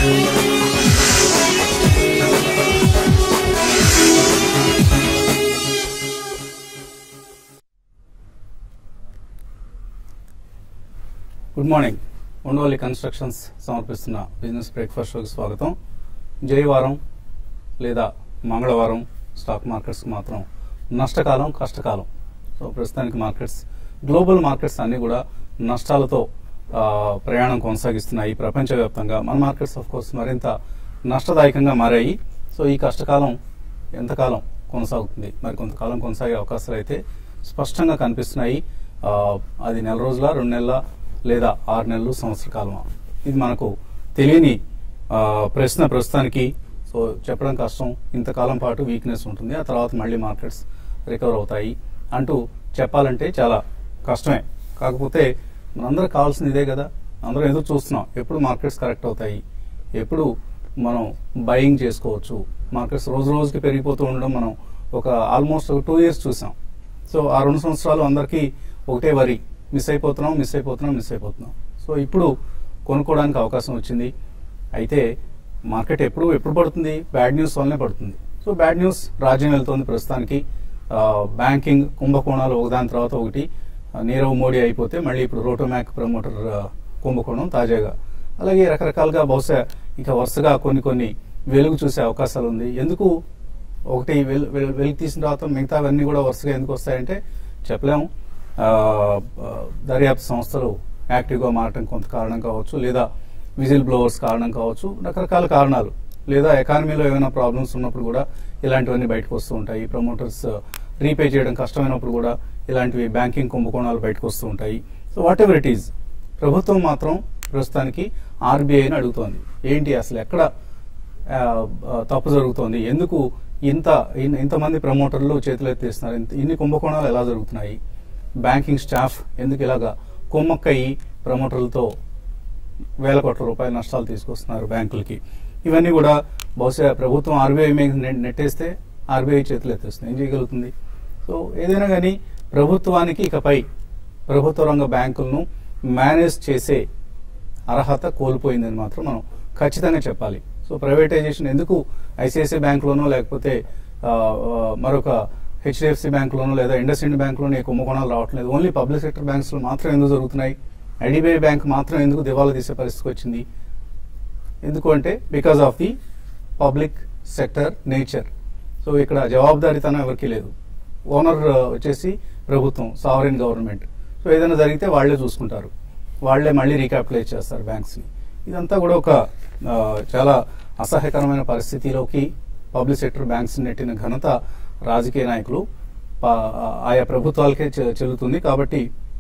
Good morning Undavalli constructions సమర్పిస్తున్న business breakfast షోకి స్వాగతం జయవారం లేదా మంగళవారం స్టాక్ మార్కెట్స్కి మాత్రం నష్టకాలం కష్టకాలం సో ప్రస్తుతానికి మార్కెట్స్ గ్లోబల్ మార్కెట్స్ అన్ని కూడా నష్టాలతో ఆ, ప్రయాణం కొనసాగిస్తున్నాయి ప్రపంచవ్యాప్తంగా మన మార్కెట్స్ ఆఫ్ కోర్స్ మరింత నష్టదాయకంగా మారాయి సో ఈ కష్టకాలం ఎంతకాలం కొనసాగుతుంది మరి కొంతకాలం కొనసాగే అవకాశాలు అయితే స్పష్టంగా కనిపిస్తున్నాయి ఆ, అది నెల రోజుల రెండు నెలల లేదా ఆరు నెలలు సంవత్సర కాలమా ఇది మనకు తెలియని ఆ, ప్రశ్న ప్రస్తుతానికి సో చెప్పడం కష్టం ఇంతకాలం పాటు వీక్నెస్ ఉంటుంది ఆ తర్వాత మళ్ళీ మార్కెట్స్ రికవర్ అవుతాయి అంటూ చెప్పాలంటే చాలా కష్టమే కాకపోతే మనందరం కావాల్సింది ఇదే కదా అందరం ఎదురు చూస్తున్నాం ఎప్పుడు మార్కెట్స్ కరెక్ట్ అవుతాయి ఎప్పుడు మనం బయింగ్ చేసుకోవచ్చు మార్కెట్స్ రోజు రోజుకి పెరిగిపోతూ ఉండడం మనం ఒక ఆల్మోస్ట్ ఒక టూ ఇయర్స్ చూసాం సో ఆ రెండు సంవత్సరాలు అందరికీ ఒకటే వరి మిస్ అయిపోతున్నాం మిస్ అయిపోతున్నాం మిస్ అయిపోతున్నాం సో ఇప్పుడు కొనుక్కోవడానికి అవకాశం వచ్చింది అయితే మార్కెట్ ఎప్పుడు ఎప్పుడు పడుతుంది బ్యాడ్ న్యూస్ వల్లనే పడుతుంది సో బ్యాడ్ న్యూస్ రాజ్యం వెళ్తోంది ప్రస్తుతానికి ఆ, బ్యాంకింగ్ కుంభకోణాలు ఒకదాని తర్వాత ఒకటి ఆ, నీరవ్ మోడీ అయిపోతే మళ్ళీ ఇప్పుడు రోటోమ్యాక్ ప్రమోటర్ ఆ, కుంభకోణం తాజాగా అలాగే రకరకాలుగా బహుశా ఇక వరుసగా కొన్ని కొన్ని వెలుగు చూసే అవకాశాలు ఉంది ఎందుకు ఒకటి వెలు వెలు- వెలుగు తీసిన తర్వాత మిగతావన్నీ కూడా వరుసగా ఎందుకు వస్తాయంటే చెప్పలేము ఆ, ఆ, దర్యాప్తు సంస్థలు యాక్టివ్గా మారటం కొంత కారణం కావచ్చు లేదా విజిల్ బ్లోవర్స్ కారణం కావచ్చు రకరకాల కారణాలు లేదా ఎకానమీలో ఏమైనా ప్రాబ్లమ్స్ ఉన్నప్పుడు కూడా ఇలాంటివన్నీ బయటకు వస్తూ ఉంటాయి ప్రమోటర్స్ రీపే చేయడం కష్టమైనప్పుడు కూడా ఇలాంటివి బ్యాంకింగ్ కుంభకోణాలు బయటకు వస్తూ ఉంటాయి so whatever it is ప్రభుత్వం మాత్రం ప్రస్తుతానికి ఆర్బీఐని అడుగుతోంది ఏంటి అసలు ఎక్కడ ఆ, ఆ, తప్పు జరుగుతోంది ఎందుకు ఇంత ఇన్- ఇంతమంది ప్రమోటర్లు చేతులు ఎత్తేస్తున్నారు ఇంత- ఇన్ని కుంభకోణాలు ఎలా జరుగుతున్నాయి బ్యాంకింగ్ స్టాఫ్ ఎందుకు ఇలాగా కుమ్మక్కయి ప్రమోటర్లతో వేల కోట్ల రూపాయల నష్టాలు తీసుకొస్తున్నారు బ్యాంకులకి ఇవన్నీ కూడా బహుశా ప్రభుత్వం ఆర్బీఐ మీద నె- నెట్టేస్తే ఆర్బీఐ చేతులు ఎత్తేస్తుంది ఏం చేయగలుగుతుంది సో ఏదైనా కానీ ప్రభుత్వానికి ఇకపై ప్రభుత్వ రంగ బ్యాంకులను మేనేజ్ చేసే అర్హత కోల్పోయిందని మాత్రం మనం ఖచ్చితంగా చెప్పాలి సో ప్రైవేటైజేషన్ ఎందుకు ఐసిఐసిఐ బ్యాంకులోనో లేకపోతే ఆ, ఆ, మరొక హెచ్డిఎఫ్సి బ్యాంకులోనో లేదా ఇండస్ ఇండ్ బ్యాంకులోనో ఈ కుంభకోణాలు రావట్లేదు ఓన్లీ పబ్లిక్ సెక్టర్ బ్యాంక్స్ లో మాత్రం ఎందుకు జరుగుతున్నాయి ఐడిబిఐ బ్యాంక్ మాత్రం ఎందుకు దివాలా తీసే పరిస్థితికి వచ్చింది ఎందుకు అంటే because of the public sector nature so ఇక్కడ జవాబుదారీతనం ఎవరికీ లేదు ఓనర్ వచ్చేసి ప్రభుత్వం సావరెన్ గవర్నమెంట్ సో ఏదైనా జరిగితే వాళ్ళే చూసుకుంటారు వాళ్ళే మళ్ళీ రీక్యాపిటలైజ్ చేస్తారు బ్యాంక్స్ని ఇదంతా కూడా ఒక ఆ, చాలా అసహ్యకరమైన పరిస్థితిలోకి పబ్లిక్ సెక్టర్ బ్యాంక్స్ నెట్టిన ఘనత రాజకీయ నాయకులు పా- ఆయా ప్రభుత్వాలకే చె- చెల్లుతుంది కాబట్టి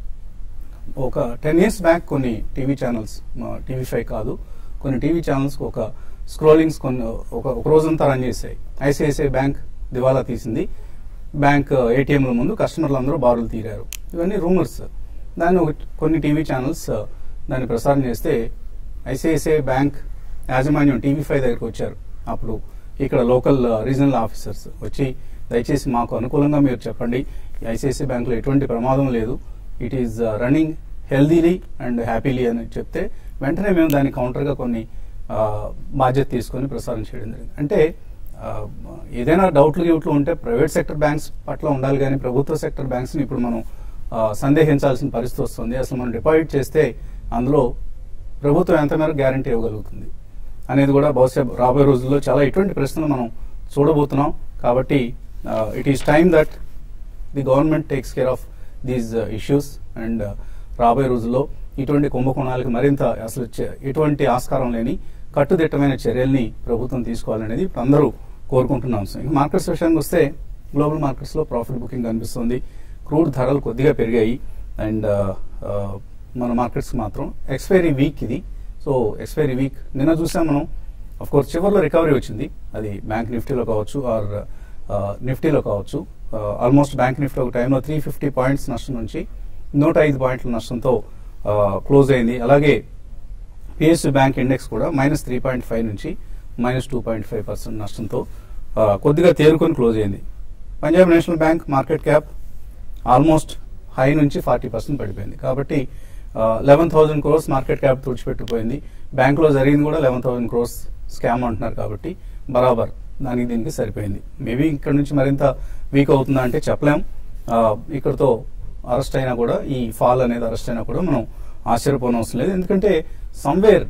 ఒక టెన్ ఇయర్స్ బ్యాక్ కొన్ని టీవీ ఛానల్స్ టీవీ ఫైవ్ కాదు కొన్ని టీవీ ఛానల్స్ ఒక స్క్రోలింగ్స్ కొన్ని ఒక ఒక రోజంతా రన్ చేశాయి ఐసిఐసిఐ బ్యాంక్ దివాలా తీసింది బ్యాంక్ ఏటీఎంల ముందు కస్టమర్లు అందరూ బారులు తీరారు ఇవన్నీ రూమర్స్ దాన్ని ఒక కొన్ని టీవీ ఛానల్స్ దాన్ని ప్రసారం చేస్తే ఐసిఐసిఐ బ్యాంక్ యాజమాన్యం టీవీ ఫైవ్ దగ్గరికి వచ్చారు అప్పుడు ఇక్కడ లోకల్ రీజనల్ ఆఫీసర్స్ వచ్చి దయచేసి మాకు అనుకూలంగా మీరు చెప్పండి ఐసిఐసిఐ బ్యాంకులో ఎటువంటి ప్రమాదం లేదు it is running healthily and happily అని చెప్తే వెంటనే మేము దాని కౌంటర్గా కొన్ని ఆ, బాధ్యత తీసుకొని ప్రసారం చేయడం జరిగింది అంటే ఆ, ఏదైనా డౌట్లు గివుట్లు ఉంటే ప్రైవేట్ సెక్టర్ బ్యాంక్స్ పట్ల ఉండాలి కానీ ప్రభుత్వ సెక్టర్ బ్యాంక్స్ని ఇప్పుడు మనం ఆ, సందేహించాల్సిన పరిస్థితి వస్తుంది అసలు మనం డిపాజిట్ చేస్తే అందులో ప్రభుత్వం ఎంత మేరకు గ్యారంటీ ఇవ్వగలుగుతుంది అనేది కూడా బహుశా రాబోయే రోజుల్లో చాలా ఇటువంటి ప్రశ్నలు మనం చూడబోతున్నాం కాబట్టి it is time that the government takes care of these issues and రాబోయే రోజుల్లో ఇటువంటి కుంభకోణాలకు మరింత అసలు చే- ఎటువంటి ఆస్కారం లేని కట్టుదిట్టమైన చర్యల్ని ప్రభుత్వం తీసుకోవాలనేది ఇప్పుడు అందరూ కోరుకుంటున్న అంశం ఇంకా మార్కెట్స్ విషయానికి వస్తే గ్లోబల్ మార్కెట్స్ లో ప్రాఫిట్ బుకింగ్ కనిపిస్తుంది క్రూడ్ ధరలు కొద్దిగా పెరిగాయి అండ్ మన మార్కెట్స్ మాత్రం ఎక్స్పైరీ వీక్ ఇది సో ఎక్స్పైరీ వీక్ నిన్న చూసాం మనం అఫ్ కోర్స్ చివరిలో రికవరీ వచ్చింది అది బ్యాంక్ నిఫ్టీలో కావచ్చు ఆర్ నిఫ్టీలో కావచ్చు ఆల్మోస్ట్ బ్యాంక్ నిఫ్టీ ఒక టైంలో త్రీ ఫిఫ్టీ పాయింట్స్ నష్టం నుంచి నూట ఐదు పాయింట్ల నష్టంతో క్లోజ్ అయింది అలాగే పిఎస్యు బ్యాంక్ ఇండెక్స్ కూడా మైనస్ త్రీ పాయింట్ ఫైవ్ నుంచి minus two point five percent నష్టంతో ఆ, కొద్దిగా తేరుకొని క్లోజ్ అయింది Punjab national bank market cap almost high నుంచి ఫార్టీ పర్సెంట్ పడిపోయింది కాబట్టి eleven thousand crores market cap తుడిచిపెట్టుకుపోయింది బ్యాంకులో జరిగింది కూడా లెవెన్ థౌసండ్ క్రోర్స్ స్కామ్ అంటున్నారు కాబట్టి బరాబర్ దానికి దీనికి సరిపోయింది మేబీ ఇక్కడ నుంచి మరింత వీక్ అవుతుందా అంటే చెప్పలేం ఆ, ఇక్కడతో అరెస్ట్ అయినా కూడా ఈ ఫాల్ అనేది అరెస్ట్ అయినా కూడా మనం ఆశ్చర్యపోవడం అవసరం లేదు ఎందుకంటే సమ్వేర్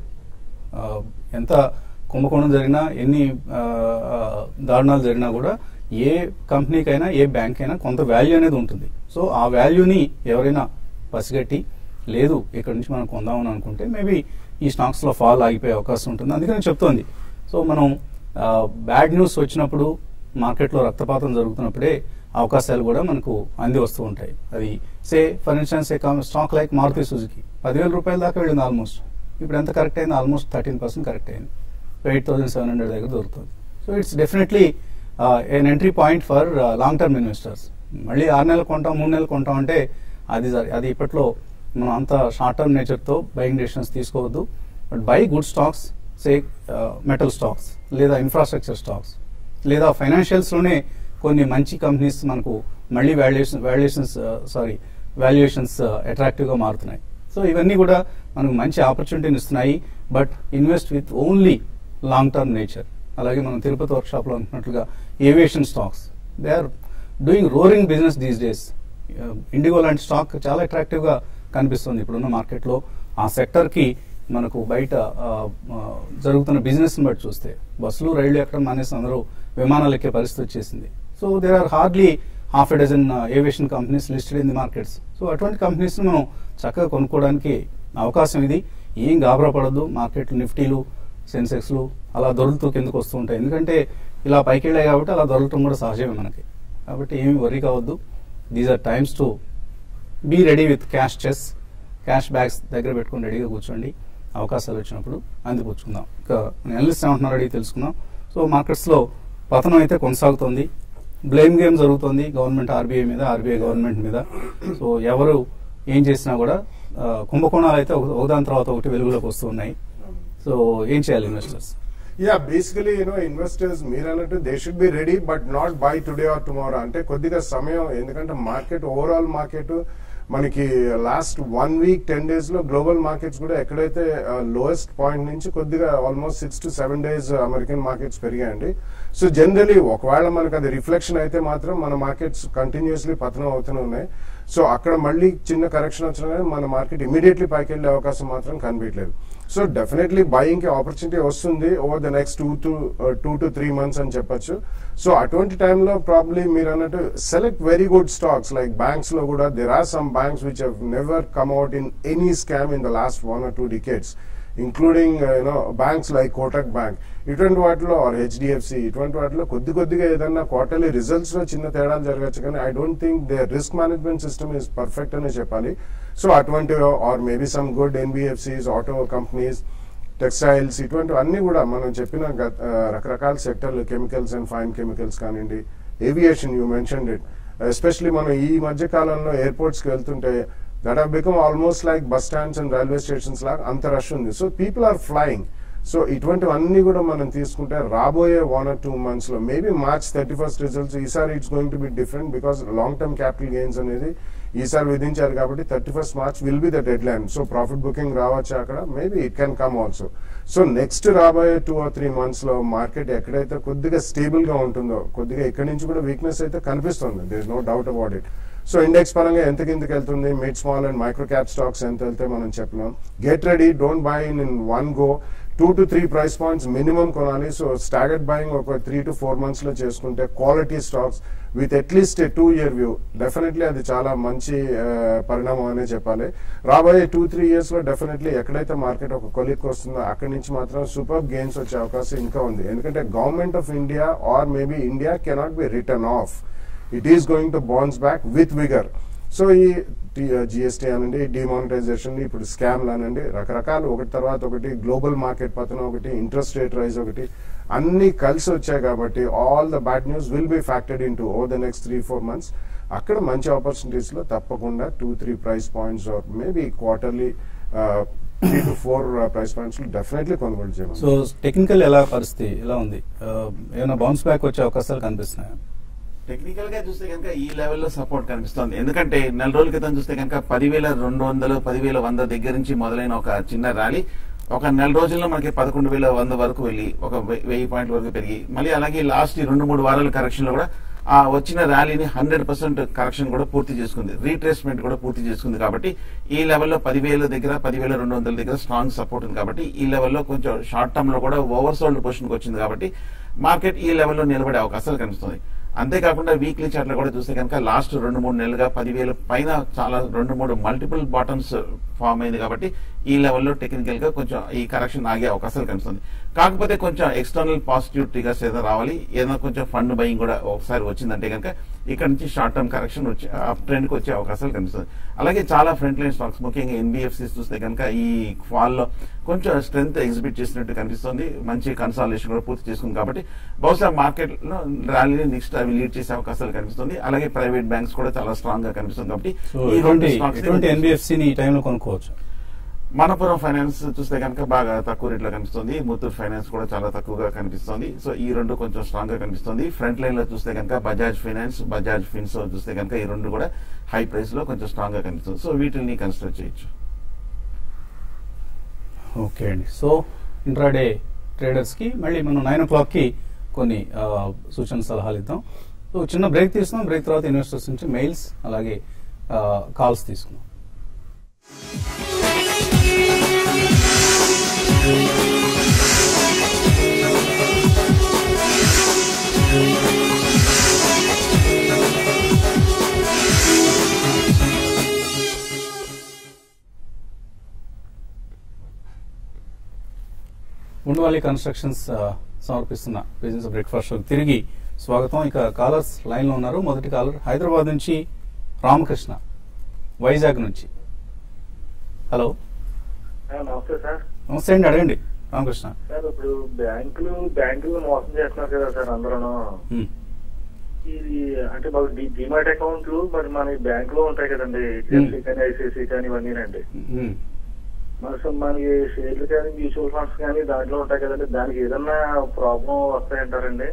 ఎంత కుంభకోణం జరిగినా ఎన్ని ఆ, ఆ, దారుణాలు జరిగినా కూడా ఏ కంపెనీకైనా ఏ బ్యాంక్ అయినా కొంత వాల్యూ అనేది ఉంటుంది సో ఆ వాల్యూని ఎవరైనా పసిగట్టి లేదు ఇక్కడ నుంచి మనం కొందామని అనుకుంటే మేబీ ఈ స్టాక్స్ లో ఫాల్ ఆగిపోయే అవకాశం ఉంటుంది అందుకని చెప్తోంది సో మనం బ్యాడ్ న్యూస్ వచ్చినప్పుడు మార్కెట్లో రక్తపాతం జరుగుతున్నప్పుడే అవకాశాలు కూడా మనకు అంది వస్తూ ఉంటాయి అది say for instance a stock like Maruti Suzuki పదివేల రూపాయల దాకా వెళ్ళింది ఆల్మోస్ట్ ఇప్పుడు ఎంత కరెక్ట్ అయింది ఆల్మోస్ట్ థర్టీన్ పర్సెంట్ కరెక్ట్ అయింది ఎయిట్ థౌసండ్ సెవెన్ హండ్రెడ్ దగ్గర దొరుకుతుంది so it's definitely an entry point for long term investors మళ్ళీ ఆరు నెలలు కొంటాం మూడు నెలలు కొంటాం అంటే అది జ- అది ఇప్పట్లో మనం అంత షార్ట్ టర్మ్ నేచర్తో బయింగ్ డెసిషన్స్ తీసుకోవద్దు but buy good stocks say metal stocks లేదా ఇన్ఫ్రాస్ట్రక్చర్ స్టాక్స్ లేదా ఫైనాన్షియల్స్లోనే కొన్ని మంచి కంపెనీస్ మనకు మళ్ళీ వాల్యుయేషన్ వాల్యుయేషన్స్ సారీ వాల్యుయేషన్స్ అట్రాక్టివ్గా మారుతున్నాయి సో ఇవన్నీ కూడా మనకు మంచి ఆపర్చునిటీని ఇస్తున్నాయి but invest with only long term nature అలాగే మనం తిరుపతి వర్క్ షాప్లో అనుకున్నట్లుగా aviation stocks they are doing roaring business these days IndiGo లాంటి స్టాక్ చాలా అట్రాక్టివ్గా కనిపిస్తుంది ఇప్పుడున్న మార్కెట్లో ఆ సెక్టర్కి మనకు బయట ఆ, ఆ, జరుగుతున్న బిజినెస్ బట్టి చూస్తే బస్సులు రైళ్లు ఎక్కడ మానేసి అందరూ విమానాలు ఎక్కే పరిస్థితి వచ్చేసింది so there are hardly half a dozen aviation companies listed in the markets so అటువంటి కంపెనీస్ మనం చక్కగా కొనుక్కోవడానికి అవకాశం ఇది ఏం గాబరా పడద్దు మార్కెట్ నిఫ్టీలు సెన్సెక్స్లు అలా దొరుకుతూ కిందకు వస్తూ ఉంటాయి ఎందుకంటే ఇలా పైకి వెళ్ళాయి కాబట్టి అలా దొరకటం కూడా సహజమే మనకి కాబట్టి ఏమి వరీ కావద్దు these are times to be ready with cash చెస్ క్యాష్ బ్యాగ్స్ దగ్గర పెట్టుకుని రెడీగా కూర్చోండి అవకాశాలు వచ్చినప్పుడు అందిపుచ్చుకుందాం ఇక అనలిస్ట్ ఏమంటున్నారు అడిగి తెలుసుకుందాం సో మార్కెట్స్లో పతనం అయితే కొనసాగుతోంది బ్లేమ్ గేమ్ జరుగుతోంది గవర్నమెంట్ ఆర్బీఐ మీద ఆర్బీఐ గవర్నమెంట్ మీద సో ఎవరు ఏం చేసినా కూడా ఆ, కుంభకోణాలు అయితే ఒక- ఒకదాని తర్వాత ఒకటి వెలుగులోకి వస్తూ ఉన్నాయి సో ఏం చేయాలి investors yeah basically you know investors మీరు అన్నట్టు they should be ready but not buy today or tomorrow అంటే కొద్దిగా సమయం ఎందుకంటే మార్కెట్ ఓవరాల్ మార్కెట్ మనకి last one week ten days లో గ్లోబల్ మార్కెట్స్ కూడా ఎక్కడైతే లోయెస్ట్ పాయింట్ నుంచి కొద్దిగా almost six to seven days American markets పెరిగాయండి సో జనరలీ ఒకవేళ మనకు అది రిఫ్లెక్షన్ అయితే మాత్రం మన మార్కెట్స్ కంటిన్యూస్లీ పతనం అవుతూనే ఉన్నాయి సో అక్కడ మళ్ళీ చిన్న కరెక్షన్ వచ్చినా కానీ మన మార్కెట్ ఇమీడియట్లీ పైకి వెళ్ళే అవకాశం మాత్రం కనిపించలేదు సో డెఫినెట్లీ బయింగ్ కి ఆపర్చునిటీ వస్తుంది over the next two to two to three months అని చెప్పొచ్చు సో అటువంటి టైంలో ప్రాబ్లీ మీరు అన్నట్టు select very good stocks like banks లో కూడా there are some banks which have never come out in any scam in the last one or two decades including you know banks like Kotak bank ఇటువంటి వాటిలో are HDFC ఇటువంటి వాటిలో కొద్ది కొద్దిగా ఏదన్నా quarterly results లో చిన్న తేడాలు జరగచ్చు కానీ I don't think they risk management system is perfect అనే చెప్పాలి సో అటువంటి or maybe some good NBFCs auto companies textiles ఇటువంటి అన్ని కూడా మనం చెప్పిన గత- ఆ, రకరకాల సెక్టర్లు కెమికల్స్ అండ్ ఫైన్ కెమికల్స్ కానివ్వండి aviation you mention it especially మనం ఈ మధ్య కాలంలో ఎయిర్పోర్ట్స్ కి వెళ్తుంటే that have become almost like bus stands and railway stations లాగా అంత రష్ ఉంది so people are flying so ఇటువంటివన్నీ కూడా మనం తీసుకుంటే రాబోయే వన్ ఆర్ టూ మంత్స్ లో maybe March thirty first results ఈసారి it's going to be different because long term capital gains అనేది ఈసారి విధించారు కాబట్టి thirty first March will be the deadline so profit booking రావచ్చు అక్కడ maybe it can come also so next రాబోయే two or three months లో market ఎక్కడైతే కొద్దిగా స్టేబుల్ గా ఉంటుందో కొద్దిగా ఇక్కడి నుంచి కూడా వీక్నెస్ అయితే కనిపిస్తుంది there no doubt about it so index పరంగా ఎంత కిందకి వెళ్తుంది mid small and micro cap stocks ఎంత వెళ్తే మనం చెప్పలేం get ready don't buy in in one go two to three price points minimum కొనాలి సో స్టాగర్డ్ బయింగ్ ఒక త్రీ టు ఫోర్ మంత్స్ లో చేసుకుంటే quality stocks with at least a two year view definitely అది చాలా మంచి ఆ, పరిణామం అనే చెప్పాలి రాబోయే టూ త్రీ ఇయర్స్ లో డెఫినెట్లీ ఎక్కడైతే మార్కెట్ ఒక కొలిక్ వస్తుందో అక్కడి నుంచి మాత్రం సూపర్ గెయిన్స్ వచ్చే అవకాశం ఇంకా ఉంది ఎందుకంటే government of India or maybe India cannot be written off it is going to bounce back with vigour so ఈ జిఎస్టీ అనండి డిమానిటైజేషన్ ఇప్పుడు స్కామ్లు అనండి రకరకాలు ఒకటి తర్వాత ఒకటి గ్లోబల్ మార్కెట్ పతనం ఒకటి ఇంట్రెస్ట్ రేట్ రైజ్ ఒకటి అన్ని కలిసి వచ్చాయి కాబట్టి all the bad news will be factored in to over the next three four months అక్కడ మంచి ఆపర్చునిటీస్ లో తప్పకుండా two three price points or maybe quarterly three to four price points definitely కొనుగోలు చేయమని సో టెక్నికల్ ఎలా పరిస్థితి ఎలా ఉంది ఆ, ఏమైనా బౌన్స్ బ్యాక్ వచ్చే అవకాశాలు కనిపిస్తున్నాయా టెక్నికల్ గా చూస్తే కనుక ఈ లెవెల్లో సపోర్ట్ కనిపిస్తోంది ఎందుకంటే నెల రోజుల క్రితం చూస్తే కనుక పదివేల రెండు వందలు పదివేల వంద దగ్గర నుంచి మొదలైన ఒక చిన్న ర్యాలీ ఒక నెల రోజుల్లో మనకి పదకొండు వేల వంద వరకు వెళ్ళి ఒక వె- వెయ్యి పాయింట్ల వరకు పెరిగి మళ్ళీ అలాగే లాస్ట్ ఈ రెండు మూడు వారాల కరెక్షన్ లో కూడా ఆ వచ్చిన ర్యాలీని హండ్రెడ్ పర్సెంట్ కరెక్షన్ కూడా పూర్తి చేసుకుంది రీట్రేస్మెంట్ కూడా పూర్తి చేసుకుంది కాబట్టి ఈ లెవెల్లో పదివేల దగ్గర పదివేల రెండు వందల దగ్గర స్ట్రాంగ్ సపోర్ట్ ఉంది కాబట్టి ఈ లెవెల్లో కొంచెం షార్ట్ టర్మ్ లో కూడా ఓవర్ సోల్డ్ పొజిషన్కి వచ్చింది కాబట్టి మార్కెట్ ఈ లెవెల్లో నిలబడే అవకాశాలు కనిపిస్తుంది అంతేకాకుండా వీక్లీ చార్ట్లో కూడా చూస్తే కనుక లాస్ట్ రెండు మూడు నెలలుగా పదివేల పైన చాలా రెండు మూడు మల్టిపుల్ బాటమ్స్ ఫామ్ అయింది కాబట్టి ఈ లెవెల్లో టెక్నికల్ గా కొంచెం ఈ కరెక్షన్ ఆగే అవకాశాలు కనిపిస్తుంది కాకపోతే కొంచెం ఎక్స్టర్నల్ పాజిటివ్ ట్రిగర్స్ ఏదైనా రావాలి ఏదైనా కొంచెం ఫండ్ బయింగ్ కూడా ఒకసారి వచ్చిందంటే కనుక ఇక్కడ నుంచి షార్ట్ టర్మ్ కరెక్షన్ వచ్చే అప్ ట్రెండ్ కి వచ్చే అవకాశాలు కనిపిస్తుంది అలాగే చాలా ఫ్రంట్ లైన్ స్టాక్స్ ముఖ్యంగా ఎన్బిఎఫ్సిస్ చూస్తే కనుక ఈ ఫాల్ లో కొంచెం స్ట్రెంత్ ఎగ్జిబిట్ చేసినట్టు కనిపిస్తుంది మంచి కన్సాలేషన్ కూడా పూర్తి చేసుకుంది కాబట్టి బహుశా మార్కెట్ లో ర్యాలీని నెక్స్ట్ అవి లీడ్ చేసే అవకాశాలు కనిపిస్తుంది అలాగే ప్రైవేట్ బ్యాంక్స్ కూడా చాలా స్ట్రాంగ్ గా కనిపిస్తుంది కాబట్టి సో ఈ రెండు ఎటువంటి stocks ని ఎటువంటి ఎన్బిఎఫ్సిని ఈ టైంలో కొనుక్కోవచ్చు మనపురం ఫైనాన్స్ చూస్తే కనుక బాగా తక్కువ రేట్లో కనిపిస్తుంది ముత్తూర్ ఫైనాన్స్ కూడా చాలా తక్కువగా కనిపిస్తుంది సో ఈ రెండు కొంచెం స్ట్రాంగ్ గా కనిపిస్తుంది ఫ్రంట్ లైన్ లో చూస్తే కనుక బజాజ్ ఫైనాన్స్ బజాజ్ ఫిన్స్ చూస్తే కనుక ఈ రెండు కూడా హై ప్రైస్ లో కొంచెం స్ట్రాంగ్ గా కనిపిస్తుంది సో వీటిని కన్సిడర్ చేయొచ్చు ఓకే అండి సో ఇంట్రాడే ట్రేడర్స్కి మళ్ళీ మనం నైన్ ఓ క్లాక్కి కొన్ని ఆ, సూచన సలహాలు ఇద్దాం సో చిన్న బ్రేక్ తీసుకున్నాం బ్రేక్ తర్వాత ఇన్వెస్టర్స్ నుంచి మెయిల్స్ అలాగే కాల్స్ తీసుకున్నాం ఉండవాలి కన్స్ట్రక్షన్స్ ఆ, సమర్పిస్తున్న బిజినెస్ బ్రేక్ఫాస్ట్ షోకి తిరిగి స్వాగతం ఇక కాలర్స్ లైన్ లో ఉన్నారు మొదటి కాలర్ హైదరాబాద్ నుంచి రామకృష్ణ వైజాగ్ నుంచి హలో ఆ, నమస్తే సార్ నమస్తే అండి అడగండి రామకృష్ణ సార్ ఇప్పుడు బ్యాంకులు బ్యాంకులు మోసం చేస్తున్నారు కదా సార్ అందరూ ఉమ్, ఇది అంటే మాకు డి- డిమాట్ అకౌంట్లు మరి మన బ్యాంక్ లో ఉంటాయి కదండి హెచ్డిఎఫ్సి కానీ ఐసిఐసి కానీ ఇవన్నీనండి ఉమ్. మరి సో మనకి షేర్లు కానీ మ్యూచువల్ ఫండ్స్ కానీ దాంట్లో ఉంటాయి కదండి దానికి ఏదన్నా ప్రాబ్లం వస్తాయంటారండి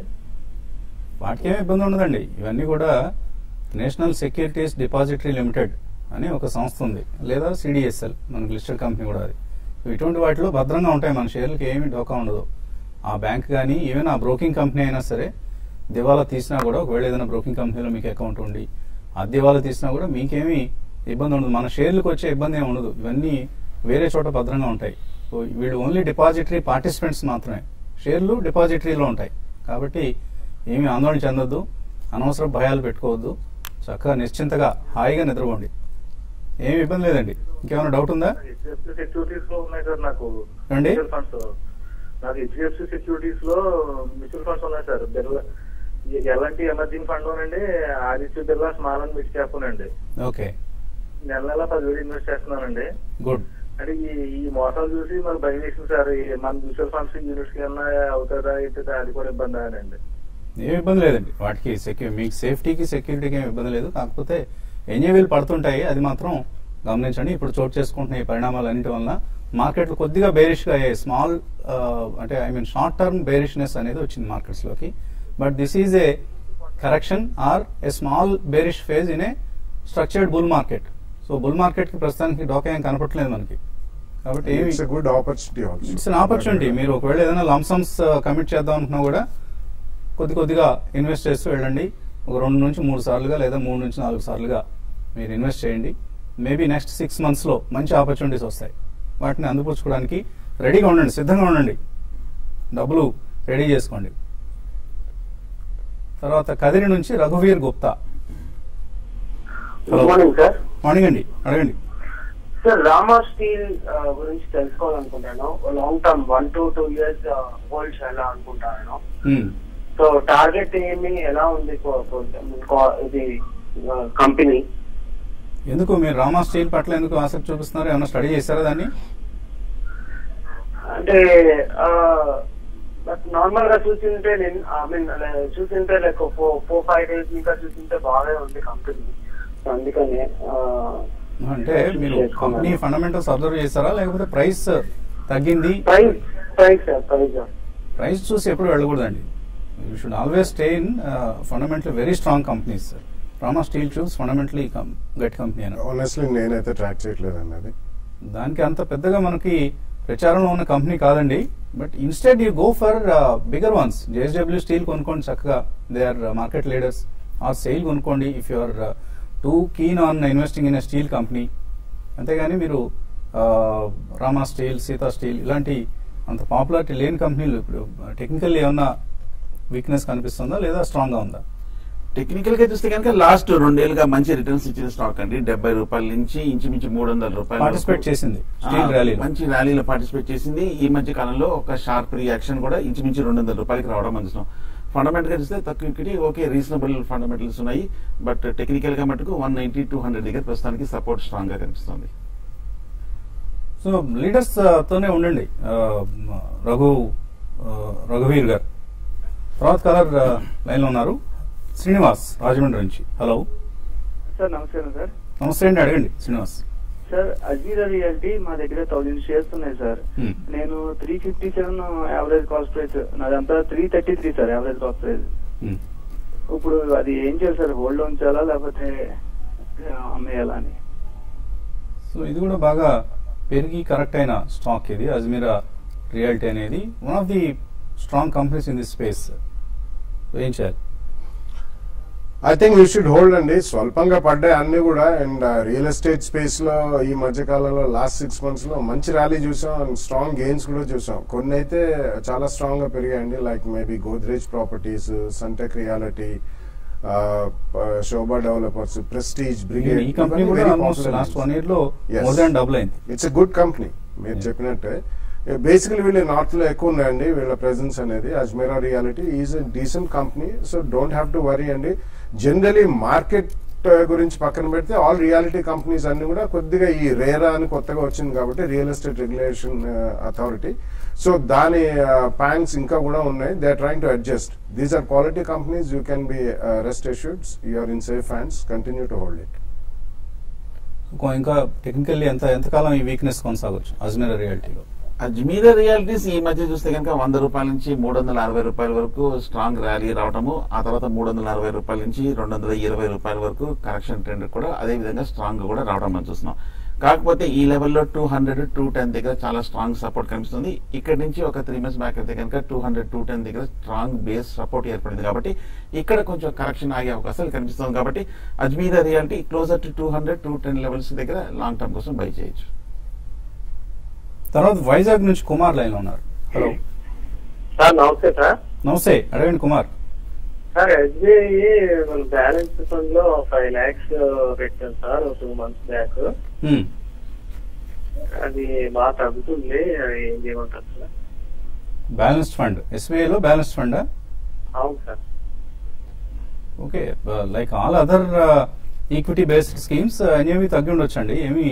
వాటికి ఏమి ఇబ్బంది ఉండదండి ఇవన్నీ కూడా నేషనల్ సెక్యూరిటీస్ డిపాజిటరీ లిమిటెడ్ అని ఒక సంస్థ ఉంది లేదా సిడిఎస్ఎల్ మనకి లిస్టెడ్ కంపెనీ కూడా అది ఇటువంటి వాటిలో భద్రంగా ఉంటాయి మన షేర్లకి ఏమీ డోకా ఉండదు ఆ బ్యాంక్ కానీ ఈవెన్ ఆ బ్రోకింగ్ కంపెనీ అయినా సరే దివాలా తీసినా కూడా ఒకవేళ ఏదైనా బ్రోకింగ్ కంపెనీలో మీకు అకౌంట్ ఉండి ఆ దివాలా తీసినా కూడా మీకేమీ ఇబ్బంది ఉండదు మన షేర్లకు వచ్చే ఇబ్బంది ఏమి ఉండదు ఇవన్నీ వేరే చోట భద్రంగా ఉంటాయి సో వీళ్ళు ఓన్లీ డిపాజిటరీ పార్టిసిపెంట్స్ మాత్రమే షేర్లు డిపాజిటరీలో ఉంటాయి కాబట్టి ఏమీ ఆందోళన చెందొద్దు అనవసర భయాలు పెట్టుకోవద్దు చక్కగా నిశ్చింతగా హాయిగా నిద్రపోండి ఏమి ఇబ్బంది లేదండి ఇంకేమైనా డౌట్ ఉందా హెచ్డిఎఫ్సి సెక్యూరిటీస్ లో ఉన్నాయి సార్ నాకు ఏమండి? మ్యూచువల్ ఫండ్స్ నాకు హెచ్డిఎఫ్సి సెక్యూరిటీస్ లో మ్యూచువల్ ఫండ్స్ ఉన్నాయి సార్ బిర్లా ఎలాంటి ఎమర్జింగ్ ఫండ్ అండి Aditya Birla small and mid cap అండి ఓకే నెల నెల పదివేలు ఇన్వెస్ట్ చేస్తున్నానండి గుడ్ అంటే ఈ ఈ మోసాలు చూసి మనకు భయం వేసింది సార్ ఈ మన మ్యూచువల్ ఫండ్స్ యూనిట్స్ కన్నా అవుతుందా అవుతుందా అది కూడా ఇబ్బంది అండి ఏమి ఇబ్బంది లేదండి వాటికి సెక్యూ మీకు సేఫ్టీకి సెక్యూరిటీకి ఏమి ఇబ్బంది లేదు కాకపోతే ఎన్ఏవీలు పడుతుంటాయి అది మాత్రం గమనించండి ఇప్పుడు చోటు చేసుకుంటున్న ఈ పరిణామాలన్నిటి వలన మార్కెట్లు కొద్దిగా బేరిష్గా అయ్యాయి స్మాల్ అంటే I mean short term bearishness అనేది వచ్చింది మార్కెట్స్ లోకి but this is a correction or a small bearish phase in a structured bull market so bull market కి ప్రస్తుతానికి డోకా ఏం కనపట్లేదు మనకి కాబట్టి ఏమి it's good opportunity also it's an opportunity మీరు ఒకవేళ ఏదైనా లంసమ్స్ కమిట్ చేద్దాం అనుకున్నా కూడా కొద్ది కొద్దిగా ఇన్వెస్ట్ చేస్తూ వెళ్ళండి ఒక రెండు నుంచి మూడు సార్లుగా లేదా మూడు నుంచి నాలుగు సార్లుగా మీరు ఇన్వెస్ట్ చేయండి మేబీ నెక్స్ట్ సిక్స్ మంత్స్లో మంచి ఆపర్చునిటీస్ వస్తాయి వాటిని అందిపుచ్చుకోవడానికి రెడీగా ఉండండి సిద్ధంగా ఉండండి డబ్బులు రెడీ చేసుకోండి తర్వాత కదిరి నుంచి రఘువీర్ Gupta good morning sir morning అండి అడగండి సార్ రామా స్టీల్ ఆ, గురించి తెలుసుకోవాలనుకుంటాను long term one to two years hold చేయాలనుకుంటాను Hmm. సో టార్గెట్ ఏమి ఎలా ఉంది కో- కో- కో- ఇది కంపెనీ ఎందుకు మీరు రామా స్టీల్ పట్ల ఎందుకు ఆసక్తి చూపిస్తున్నారు ఏమైనా స్టడీ చేశారా దాన్ని అంటే బట్ నార్మల్ గా చూసింటే నేను ఐ మీన్ చూసింటే like four four five days ఇంకా చూసింటే బాగా ఉంది కంపెనీ సో అందుకనే ఆ, అంటే మీరు కంపెనీ ఫండమెంటల్స్ అబ్జర్వ్ చేశారా లేకపోతే ప్రైస్ తగ్గింది price price sir price price చూసి ఎప్పుడు వెళ్ళకూడదండి you should always stay in fundamental very strong companies Rama steel tubes fundamentally good company అని ఆనెస్ట్లీ నేనైతే ట్రాక్ చేయట్లేదండి అది దానికి అంత పెద్దగా మనకి ప్రచారంలో ఉన్న కంపెనీ కాదండి but instead you go for bigger ones JSW steel కొనుక్కోండి చక్కగా దే ఆర్ మార్కెట్ లీడర్స్ ఆ సేల్ కొనుక్కోండి if you are too keen on investing in a steel company అంతేగాని మీరు రామా స్టీల్ సీతా స్టీల్ ఇలాంటి అంత పాపులారిటీ లేని కంపెనీలు ఇప్పుడు టెక్నికల్లీ ఏమన్నా వీక్నెస్ కనిపిస్తుందా లేదా స్ట్రాంగ్ గా ఉందా టెక్నికల్ గా చూస్తే కనుక లాస్ట్ రెండేళ్లుగా మంచి రిటర్న్స్ ఇచ్చిన స్టాక్ అండి డెబ్బై రూపాయల నుంచి ఇంచుమించు మూడు వందల రూపాయలు పార్టిసిపేట్ చేసింది స్టీల్ ర్యాలీలో మంచి ర్యాలీలో పార్టిసిపేట్ చేసింది ఈ మధ్య కాలంలో ఒక షార్ప్ రియాక్షన్ కూడా ఇంచుమించు రెండు వందల రూపాయలకి రావడం అందిస్తున్నాం ఫండమెంటల్ గా చూస్తే తక్కువ ఈక్విటీ ఓకే రీజనబుల్ ఫండమెంటల్స్ ఉన్నాయి బట్ టెక్నికల్ గా మటుకు వన్ నైన్టీ టూ హండ్రెడ్ దగ్గర ప్రస్తుతానికి సపోర్ట్ స్ట్రాంగ్ గా కనిపిస్తుంది సో లీడర్స్ తోనే ఉండండి ఆ, రఘు ఆ, రఘువీర్ గారు తర్వాత కలర్ లైన్ లో ఉన్నారు శ్రీనివాస్ రాజమండ్రి నుంచి హలో సార్ నమస్కారం సార్ నమస్తే అండి అడగండి శ్రీనివాస్ సార్ అజీరా రియాలిటీ మా దగ్గర థౌజండ్ షేర్స్ ఉన్నాయి సార్ Hmm. నేను three fifty seven average cost price నాదంతా three thirty three sir average cost price um. ఇప్పుడు అది ఏం చేయాలి సార్ హోల్డ్ ఉంచాలా లేకపోతే ఆ, అమ్మేయాలా అని సో ఇది కూడా బాగా పెరిగి కరెక్ట్ అయిన స్టాక్ ఇది అజ్మీరా రియాలిటీ అనేది one of the strong companies in this space ఏం చేయాలి I think you should hold అండి స్వల్పంగా పడ్డాయి అన్ని కూడా అండ్ రియల్ ఎస్టేట్ స్పేస్ లో ఈ మధ్య కాలంలో లాస్ట్ సిక్స్ మంత్స్ లో మంచి ర్యాలీ చూసాం అండ్ స్ట్రాంగ్ గెయిన్స్ కూడా చూసాం కొన్ని అయితే చాలా స్ట్రాంగ్ గా పెరిగాయండి like maybe Godrej properties Sunteck realty Sobha developers Prestige Brigade ఈ కంపెనీ కూడా ఆల్మోస్ట్ లాస్ట్ వన్ ఇయర్ లో Yes. మోర్ దాన్ డబుల్ అయింది ఇట్స్ ఎ గుడ్ కంపెనీ మీరు చెప్పినట్టే బేసికలీ వీళ్ళు నార్త్ లో ఎక్కువ ఉన్నాయండి వీళ్ళ ప్రెసెన్స్ అనేది Ajmera realty is a decent company so don't have to worry అండి జనరలీ మార్కెట్ గురించి పక్కన పెడితే ఆల్ రియాలిటీ కంపెనీస్ అన్ని కూడా కొద్దిగా ఈ రేరా అని కొత్తగా వచ్చింది కాబట్టి real estate regulation authority so దాని ప్యాంక్స్ ఇంకా కూడా ఉన్నాయి they are trying to adjust these are quality companies you can be rest assured you are in safe hands continue to hold it ఇంకో- ఇంకా టెక్నికల్లీ ఎంత ఎంతకాలం ఈ వీక్నెస్ కొనసాగొచ్చు అజ్మీరా రియాలిటీలో అజ్మీరా రియాలిటీస్ ఈ మధ్య చూస్తే కనుక వంద రూపాయల నుంచి మూడు వందల అరవై రూపాయల వరకు స్ట్రాంగ్ ర్యాలీ రావడము ఆ తర్వాత మూడు వందల అరవై రూపాయల నుంచి రెండు వందల ఇరవై రూపాయల వరకు కరెక్షన్ ట్రెండ్ కూడా అదే విధంగా స్ట్రాంగ్ కూడా రావడం మనం చూస్తున్నాం కాకపోతే ఈ లెవెల్లో టూ హండ్రెడ్ టూ టెన్ దగ్గర చాలా స్ట్రాంగ్ సపోర్ట్ కనిపిస్తుంది ఇక్కడ నుంచి ఒక త్రీ మంత్స్ బ్యాక్ అయితే కనుక టూ హండ్రెడ్ టూ టెన్ దగ్గర స్ట్రాంగ్ బేస్ సపోర్ట్ ఏర్పడింది కాబట్టి ఇక్కడ కొంచెం కరెక్షన్ ఆగే అవకాశాలు కనిపిస్తుంది కాబట్టి Ajmera realty closer to two hundred two ten levels దగ్గర లాంగ్ టర్మ్ కోసం బై చేయొచ్చు తర్వాత వైజాగ్ నుంచి కుమార్ లైన్ లో ఉన్నారు హలో సార్ నమస్తే సార్ నమస్తే అడగండి కుమార్ సార్ ఎస్బీఐ మన బ్యాలెన్స్ ఫండ్ లో ఫైవ్ లాక్స్ పెట్టాను సార్ టూ మంత్స్ బ్యాక్ హ్మ్. అది బాగా తగ్గుతుంది అది ఏం చేయమంటారు సార్ బ్యాలెన్స్డ్ ఫండ్ ఎస్బీఐలో బ్యాలెన్స్డ్ ఫండా అవును sir okay like all other equity based schemes అనేవి తగ్గి ఉండొచ్చండి ఏమి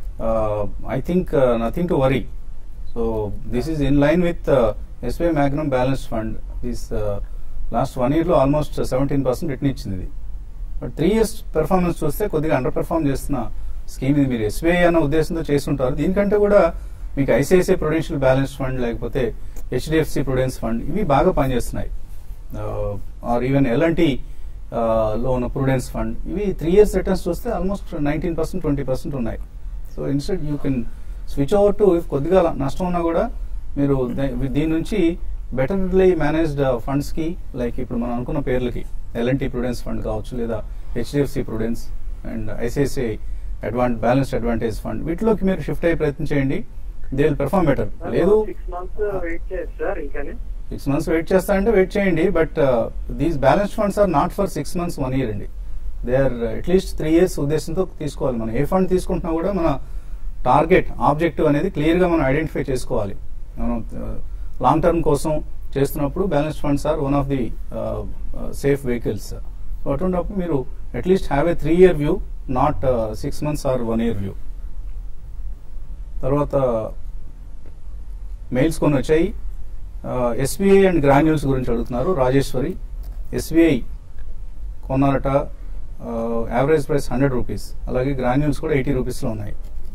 I think nothing to worry so this is in line with SBI Magnum balanced fund this last one ఇయర్లో ఆల్మోస్ట్ సెవెంటీన్ పర్సెంట్ రిటర్న్ ఇచ్చింది ఇది but three years performance చూస్తే కొద్దిగా under perform చేస్తున్న స్కీమ్ ఇది మీరు ఎస్బీఐ అన్న ఉద్దేశంతో చేస్తుంటారు దీనికంటే కూడా మీకు ఐసిఐసిఐ ప్రొడెన్షియల్ బ్యాలెన్స్ ఫండ్ లేకపోతే హెచ్డిఎఫ్సి ప్రొడెన్స్ ఫండ్ ఇవి బాగా పనిచేస్తున్నాయి ఆర్ ఈవెన్ ఎల్ఎన్టీ లో ఉన్న ప్రొడెన్స్ ఫండ్ ఇవి త్రీ ఇయర్స్ రిటర్న్స్ చూస్తే almost nineteen percent twenty percent ఉన్నాయి so instead you can switch over to if కొద్దిగా నష్టం ఉన్నా కూడా మీరు ద- దీని నుంచి బెటర్లీ మేనేజ్డ్ ఫండ్స్ కి లైక్ ఇప్పుడు మనం అనుకున్న పేర్లకి ఎల్ఎన్టీ ప్రొడెన్స్ ఫండ్ కావచ్చు లేదా హెచ్డిఎఫ్సి ప్రొడెన్స్ అండ్ ఐసిఐసిఐ అడ్వాంట్ బ్యాలెన్స్డ్ అడ్వాంటేజ్ ఫండ్ వీటిలోకి మీరు షిఫ్ట్ అయ్యి ప్రయత్నం చేయండి దే విల్ పెర్ఫార్మ్ బెటర్ లేదు సిక్స్ మంత్స్ వెయిట్ చేయొచ్చు సార్ ఇంకానే సిక్స్ మంత్స్ వెయిట్ చేస్తా అంటే వెయిట్ చేయండి but these balance funds are not for six months one year అండి they are at least three years ఉద్దేశంతో తీసుకోవాలి మనం ఏ ఫండ్ తీసుకుంటున్నా కూడా మన టార్గెట్ ఆబ్జెక్టివ్ అనేది క్లియర్ గా మనం ఐడెంటిఫై చేసుకోవాలి మనం లాంగ్ టర్మ్ కోసం చేస్తున్నప్పుడు balance funds are one of the safe vehicles so అటువంటిప్పుడు మీరు at least have a three year view not six months or one year view తర్వాత మెయిల్స్ కొన్ని వచ్చాయి ఎస్బీఐ అండ్ గ్రాన్యూల్స్ గురించి అడుగుతున్నారు రాజేశ్వరి ఎస్బీఐ కొన్నారట యావరేజ్ ప్రైస్ హండ్రెడ్ రూపీస్ అలాగే Granules కూడా ఎయిటీ రూపీస్లో ఉన్నాయి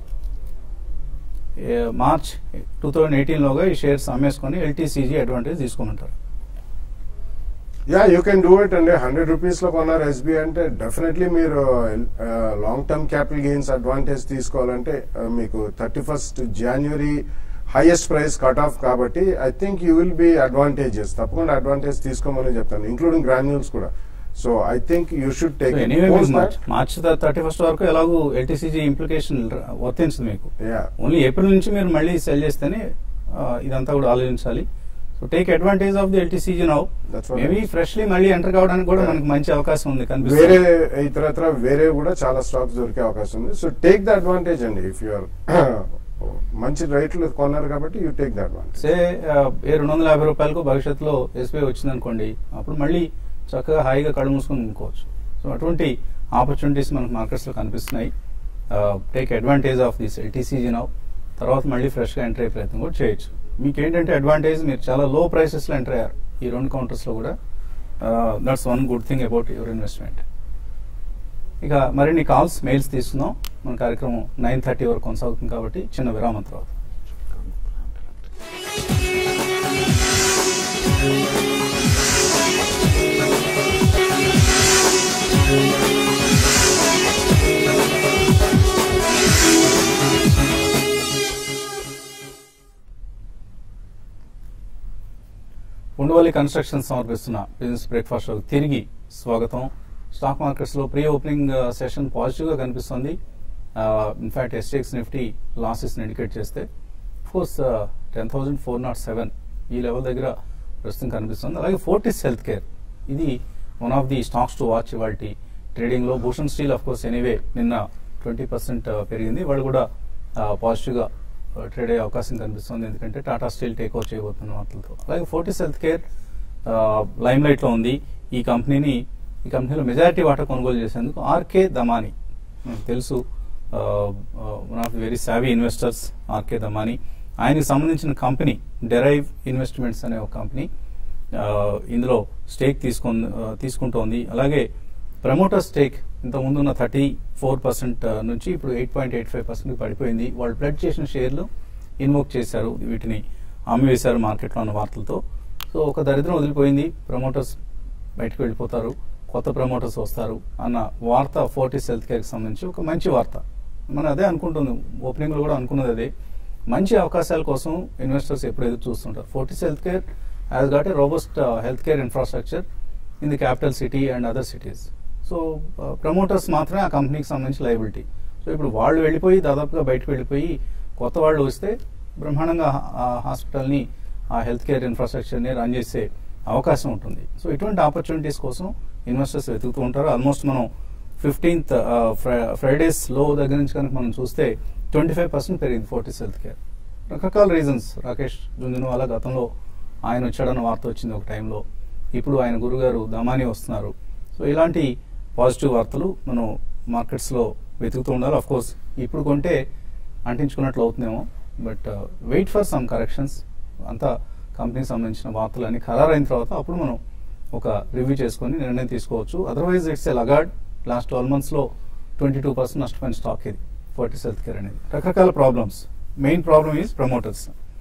ఏ, మార్చ్ టూ థౌజండ్ ఎయిటీన్లోగా ఈ షేర్స్ అమ్మేసుకొని ఎల్టీసీజీ అడ్వాంటేజ్ తీసుకోమంటారు yeah you can do it అండి హండ్రెడ్ రూపీస్ లో కొన్నారు ఎస్బీఐ అంటే డెఫినెట్లీ మీరు long term capital gains advantage తీసుకోవాలంటే uh, మీకు థర్టీ ఫస్ట్ జనవరి హైయెస్ట్ ప్రైస్ కట్ ఆఫ్ కాబట్టి I think you will be advantages తప్పకుండా అడ్వాంటేజ్ తీసుకోమని చెప్తాను ఇంక్లూడింగ్ గ్రాన్యూల్స్ కూడా so I think you should take anyway March March thirty first వరకు ఎలాగో ఎల్టీసీజీ ఇంప్లికేషన్ వర్తించదు మీకు యా ఓన్లీ ఏప్రిల్ నుంచి మీరు మళ్ళీ సెల్ చేస్తేనే ఆ, ఇదంతా కూడా ఆలోచించాలి so take advantage of the LTCG now That's what maybe I- freshly మళ్ళీ ఎంటర్ కావడానికి కూడా Yeah. మనకి మంచి అవకాశం ఉంది వేరే కనిపిస్తుంది ఇతరత్ర వేరే కూడా చాలా స్టాక్స్ దొరికే అవకాశం ఉంది సో టేక్ ద అడ్వాంటేజ్ అండి ఇఫ్ యూఆర్ మంచి రేట్లు కొన్నారు కాబట్టి you take the advantage say ఆ, ఏ రెండు వందల యాభై రూపాయలకు భవిష్యత్తులో ఎస్బీఐ వచ్చింది అనుకోండి అప్పుడు మళ్ళీ చక్కగా హాయిగా కళ్ళు మూసుకొని ఉండుకోవచ్చు సో అటువంటి ఆపర్చునిటీస్ మనకు మార్కెట్స్ లో కనిపిస్తున్నాయి take advantage of this LTCG now తర్వాత మళ్ళీ ఫ్రెష్ గా ఎంటర్ అయ్యే ప్రయత్నం కూడా చేయొచ్చు మీకు ఏంటంటే అడ్వాంటేజ్ మీరు చాలా లో ప్రైసెస్ లో ఎంటర్ అయ్యారు ఈ రెండు కౌంటర్స్ లో కూడా that's one good thing about your investment ఇక మరిన్ని కాల్స్ మెయిల్స్ తీసుకుందాం మన కార్యక్రమం నైన్ థర్టీ వరకు కొనసాగుతుంది కాబట్టి చిన్న విరామం తర్వాత ఉండవల్లి కన్స్ట్రక్షన్ సమర్పిస్తున్న బిజినెస్ బ్రేక్ఫాస్ట్ షోకి తిరిగి స్వాగతం స్టాక్ మార్కెట్స్ లో ప్రీ ఓపెనింగ్ సెషన్ పాజిటివ్ గా కనిపిస్తుంది in fact Sensex Nifty losses indicate చేస్తే course ten thousand four nought seven ఈ లెవెల్ దగ్గర ప్రస్తుతం కనిపిస్తుంది అలాగే ఫోర్టిస్ హెల్త్ కేర్ ఇది one of the stocks to watch ఇవాళ ట్రేడింగ్ లో Bhushan steel of course anyway నిన్న ట్వంటీ పర్సెంట్ పెరిగింది వాళ్ళు కూడా పాజిటివ్ గా ట్రేడ్ అయ్యే అవకాశం కనిపిస్తుంది ఎందుకంటే టాటా స్టీల్ టేక్ ఓవర్ చేయబోతున్న వార్తలతో అలాగే Fortis health care limelight లో ఉంది ఈ కంపెనీని ఈ కంపెనీలో మెజారిటీ వాటా కొనుగోలు చేసేందుకు ఆర్కే దమాని మనకు తెలుసు one of the very savvy investors R K Damani ఆయనకి సంబంధించిన కంపెనీ డెరైవ్ ఇన్వెస్ట్మెంట్స్ అనే ఒక కంపెనీ ఇందులో స్టేక్ తీసుకొని తీసుకుంటోంది అలాగే ప్రమోటర్ స్టేక్ ఇంత ముందు ఉన్న థర్టీ ఫోర్ పర్సెంట్ నుంచి ఇప్పుడు eight point eight five percent పడిపోయింది వాళ్ళు ప్లడ్ చేసిన షేర్లు ఇన్వోక్ చేశారు వీటిని అమ్మివేశారు మార్కెట్లో ఉన్న వార్తలతో సో ఒక దరిద్రం వదిలిపోయింది ప్రమోటర్స్ బయటకు వెళ్ళిపోతారు కొత్త ప్రమోటర్స్ వస్తారు అన్న వార్త ఫోర్టీస్ హెల్త్ కేర్కి సంబంధించి ఒక మంచి వార్త మనం అదే అనుకుంటుంది ఓపెనింగ్ లో కూడా అనుకున్నది అదే మంచి అవకాశాల కోసం ఇన్వెస్టర్స్ ఎప్పుడు ఎదురు చూస్తుంటారు Fortis health care has got a robust health care infrastructure in the capital city and other cities so promoters మాత్రమే ఆ కంపెనీకి సంబంధించి లైబిలిటీ సో ఇప్పుడు వాళ్ళు వెళ్ళిపోయి దాదాపుగా బయటకు వెళ్ళిపోయి కొత్త వాళ్ళు వస్తే బ్రహ్మాండంగా ఆ హాస్పిటల్ని ఆ హెల్త్ కేర్ ఇన్ఫ్రాస్ట్రక్చర్ని రన్ చేసే అవకాశం ఉంటుంది సో ఇటువంటి ఆపర్చునిటీస్ కోసం ఇన్వెస్టర్స్ వెతుకుతూ ఉంటారు ఆల్మోస్ట్ మనం ఫిఫ్టీన్త్ ఫ్రైడేస్ లో దగ్గర నుంచి కనుక మనం చూస్తే ట్వంటీ ఫైవ్ పర్సెంట్ పెరిగింది ఫోర్టీస్ హెల్త్ కేర్ రకరకాల రీజన్స్ రాకేష్ జుంజునవాలా గతంలో ఆయన వచ్చాడన్న వార్త వచ్చింది ఒక టైంలో ఇప్పుడు ఆయన గురుగారు దమాని వస్తున్నారు సో ఇలాంటి పాజిటివ్ వార్తలు మనం మార్కెట్స్ లో వెతుకుతూ ఉండాలి అఫ్ కోర్స్ ఇప్పుడు కొంటే అంటించుకున్నట్లు అవుతుందేమో but wait for some corrections అంతా కంపెనీకి సంబంధించిన వార్తలు అన్ని ఖరారైన తర్వాత అప్పుడు మనం ఒక రివ్యూ చేసుకొని నిర్ణయం తీసుకోవచ్చు otherwise it's a laggard last twelve months లో ట్వంటీ టూ పర్సెంట్ నష్టపోయిన స్టాక్ ఇది ఫోర్టీస్ హెల్త్ కేర్ అనేది రకరకాల problems main problem is promoters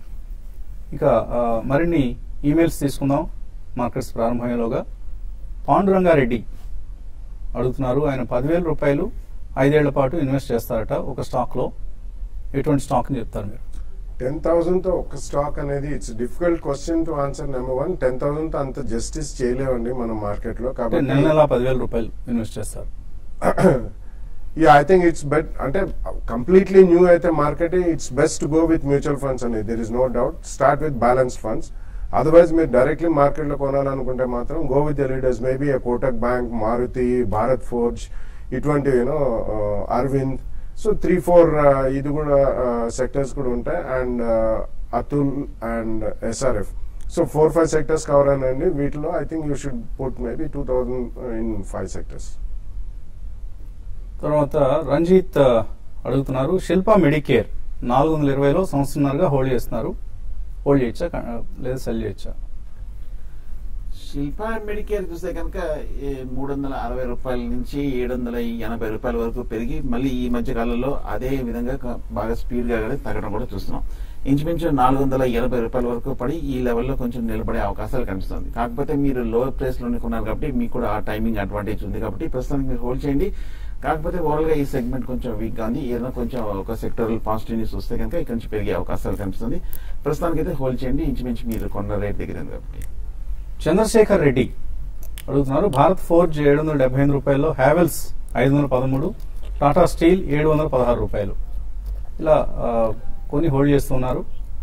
ఇక ఆ, మరిన్ని ఈమెయిల్స్ తీసుకుందాం మార్కెట్స్ ప్రారంభమయ్యేలోగా పాండురంగారెడ్డి అడుగుతున్నారు ఆయన పదివేల రూపాయలు ఐదేళ్ల పాటు ఇన్వెస్ట్ చేస్తారట ఒక స్టాక్ లో ఎటువంటి స్టాక్ అని చెప్తారు మీరు టెన్ థౌసండ్ తో ఒక స్టాక్ అనేది it's difficult question to answer number one ten thousand తో అంత జస్టిస్ చేయలేమండి మన మార్కెట్ లో అంటే నెల కాబట్టి నెల పదివేల రూపాయలు ఇన్వెస్ట్ చేస్తారు yeah I think it's bet అంటే కంప్లీట్లీ న్యూ అయితే market it's best to go with mutual funds అనేది there is no doubt start with balance funds otherwise మీరు డైరెక్ట్లీ మార్కెట్ లో కొనాలనుకుంటే మాత్రం go with the leaders maybe Kotak bank Maruti Bharat forge ఇటువంటి you know Arvind so three four ఇది కూడా sectors కూడా ఉంటాయి and Atul and SRF so four five sectors cover అయినండి వీటిలో I think you should put maybe two thousand in five sectors తర్వాత రంజిత్ ఆ, అడుగుతున్నారు శిల్పా మెడికేర్ నాలుగు వందల ఇరవైలో సంవత్సరంన్నరగా హోల్డ్ చేస్తున్నారు హోల్డ్ చేయొచ్చా క- లేదా సెల్ చేయొచ్చా శిల్పా మెడికేర్ చూస్తే కనుక మూడు వందల అరవై రూపాయల నుంచి ఏడు వందల ఎనభై రూపాయల వరకు పెరిగి మళ్ళీ ఈ మధ్య కాలంలో అదే విధంగా క- బాగా స్పీడ్ గా కూడా తగ్గడం కూడా చూస్తున్నాం ఇంచుమించు నాలుగు వందల ఎనభై రూపాయల వరకు పడి ఈ లెవెల్లో కొంచెం నిలబడే అవకాశాలు కనిపిస్తుంది కాకపోతే మీరు లోవర్ ప్రైస్ లోనే కొన్నారు కాబట్టి మీకు కూడా ఆ టైమింగ్ అడ్వాంటేజ్ ఉంది కాబట్టి ప్రస్తుతానికి మీరు హోల్డ్ చేయండి కాకపోతే ఓవరాల్ గా ఈ సెగ్మెంట్ కొంచెం వీక్ గా ఉంది ఏదైనా కొంచెం ఒక సెక్టరల్ పాజిటివ్ న్యూస్ వస్తే కనుక ఇక్కడ నుంచి పెరిగే అవకాశాలు కనిపిస్తుంది ప్రస్తుతానికి అయితే హోల్డ్ చేయండి ఇంచుమించు మీరు కొన్న రేట్ దగ్గర ఉంది కాబట్టి చంద్రశేఖర్ రెడ్డి అడుగుతున్నారు భారత్ ఫోర్జ్ ఏడు వందల డెబ్బై ఎనిమిది రూపాయలు హ్యావెల్స్ ఐదు వందల పదమూడు టాటా స్టీల్ ఏడు వందల పదహారు రూపాయలు ఇలా ఆ, కొన్ని హోల్డ్ చేస్తున్నారు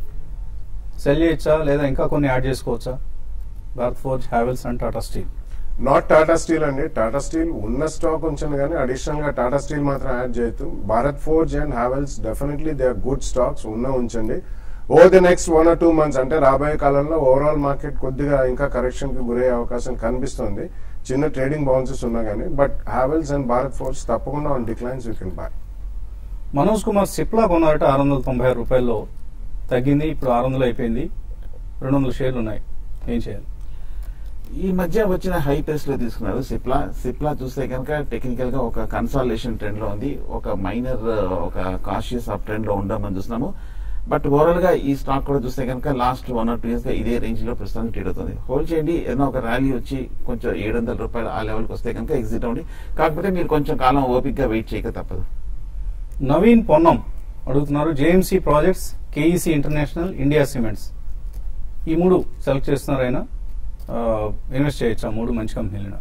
సెల్ చేయొచ్చా లేదా ఇంకా కొన్ని యాడ్ చేసుకోవచ్చా Bharat forge Havells and Tata steel not Tata steel అండి టాటా స్టీల్ ఉన్న స్టాక్ ఉంచండి కానీ అడిషనల్ గా టాటా స్టీల్ మాత్రం యాడ్ చేయొద్దు Bharat forge and Havells definitely they are good stocks ఉన్న ఉంచండి over the next one or two months అంటే రాబోయే కాలంలో ఓవరాల్ మార్కెట్ కొద్దిగా ఇంకా కరెక్షన్ కి గురయ్యే అవకాశం కనిపిస్తుంది చిన్న ట్రేడింగ్ బౌన్సెస్ ఉన్నా కానీ but Havells and Bharat forge తప్పకుండా on declines you can buy Manoj Kumar Cipla కొన్నారట ఆరు వందల తొంభై ఆరు రూపాయల్లో తగ్గింది ఇప్పుడు ఆరు వందలు అయిపోయింది రెండు వందల షేర్లు ఉన్నాయి ఏం చేయాలి ఈ మధ్య వచ్చిన హై ప్రైస్ లో తీసుకున్నారు సిప్లా సిప్లా చూస్తే కనుక టెక్నికల్ గా ఒక కన్సాలేషన్ ట్రెండ్ లో ఉంది ఒక మైనర్ ఒక కాషియస్ అప్ ట్రెండ్ లో ఉండమని చూస్తున్నాము బట్ ఓవరాల్ గా ఈ స్టాక్ కూడా చూస్తే కనుక last one or two years గా ఇదే రేంజ్ లో ప్రస్తుతానికి ట్రేడ్ అవుతుంది హోల్డ్ చేయండి ఏదైనా ఒక ర్యాలీ వచ్చి కొంచెం ఏడు వందల రూపాయలు ఆ లెవెల్కి వస్తే కనుక ఎగ్జిట్ అవ్వండి కాకపోతే మీరు కొంచెం కాలం ఓపిక్ గా వెయిట్ చేయక తప్పదు నవీన్ పొన్నం అడుగుతున్నారు JMC projects KEC international India cements ఈ మూడు సెలెక్ట్ చేస్తున్నారు ఆయన ఇన్వెస్ట్ చేయొచ్చు ఆ మూడు మంచి కంపెనీలు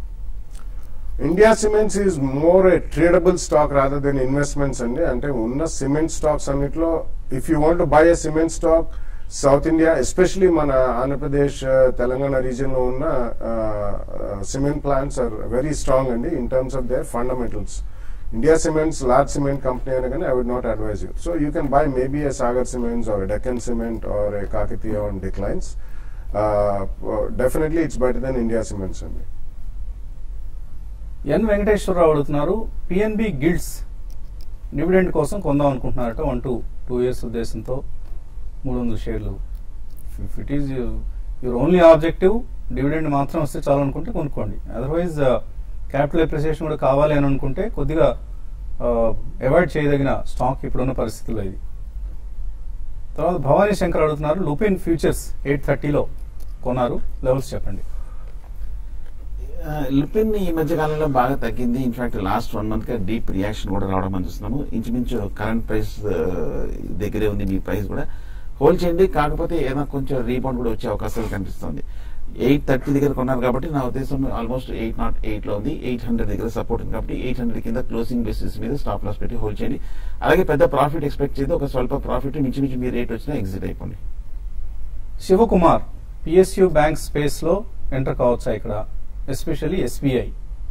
India cements is more a tradable stock rather than investments అండి అంటే ఉన్న సిమెంట్ స్టాక్స్ అన్నిట్లో if you want buy a cement stock South India especially మన ఆంధ్రప్రదేశ్ తెలంగాణ రీజియన్ లో ఉన్న cement plants are very strong అండి in terms of their fundamentals India cements large cement company అయినా కానీ I would not advise you so you can buy maybe a Sagar cements or Deccan cement are a Kakatiya on declines definitely it's better than India cements అండి N Venkateswara Rao అడుగుతున్నారు PNB gilts dividend కోసం కొందాం అనుకుంటున్నారట one to two years ఉద్దేశంతో మూడు వందల షేర్లు if it is your only objective dividend మాత్రం వస్తే చాలు అనుకుంటే కొనుక్కోండి అదర్వైజ్ క్యాపిటల్ ఎప్రిసియేషన్ కూడా కావాలి అని అనుకుంటే కొద్దిగా అవాయిడ్ చేయదగిన స్టాక్ ఇప్పుడున్న పరిస్థితుల్లో ఇది తర్వాత భవానీ శంకర్ అడుగుతున్నారు లూపిన్ ఫ్యూచర్స్ ఎయిట్ థర్టీలో కొన్నారు లెవెల్స్ చెప్పండి లిపిన్ ఈ మధ్య కాలంలో బాగా తగ్గింది ఇన్ఫాక్ట్ లాస్ట్ వన్ మంత్ గా డీప్ రియాక్షన్ కూడా రావడం మనం చూస్తున్నాము ఇంచుమించు కరెంట్ ప్రైస్ దగ్గరే ఉంది మీ ప్రైస్ కూడా హోల్డ్ చేయండి కాకపోతే ఏదైనా కొంచెం రీబౌండ్ కూడా వచ్చే అవకాశాలు కనిపిస్తుంది ఎయిట్ థర్టీ దగ్గర కొన్నారు కాబట్టి నా ఉద్దేశం ఆల్మోస్ట్ ఎయిట్ నాట్ ఎయిట్ లో ఉంది ఎయిట్ హండ్రెడ్ దగ్గర సపోర్ట్ ఉంది కాబట్టి ఎయిట్ హండ్రెడ్ కింద క్లోజింగ్ బేసిస్ మీద స్టాప్ లాస్ పెట్టి హోల్డ్ చేయండి అలాగే పెద్ద ప్రాఫిట్ ఎక్స్పెక్ట్ చేసి ఒక స్వల్ప ప్రాఫిట్ మించి మీ రేట్ వచ్చినా ఎగ్జిట్ అయిపోండి శివకుమార్ పిఎస్యు బ్యాంక్ స్పేస్ లో ఎంటర్ కావచ్చా ఇక్కడ ఎస్పెషల్లీ ఎస్బీఐ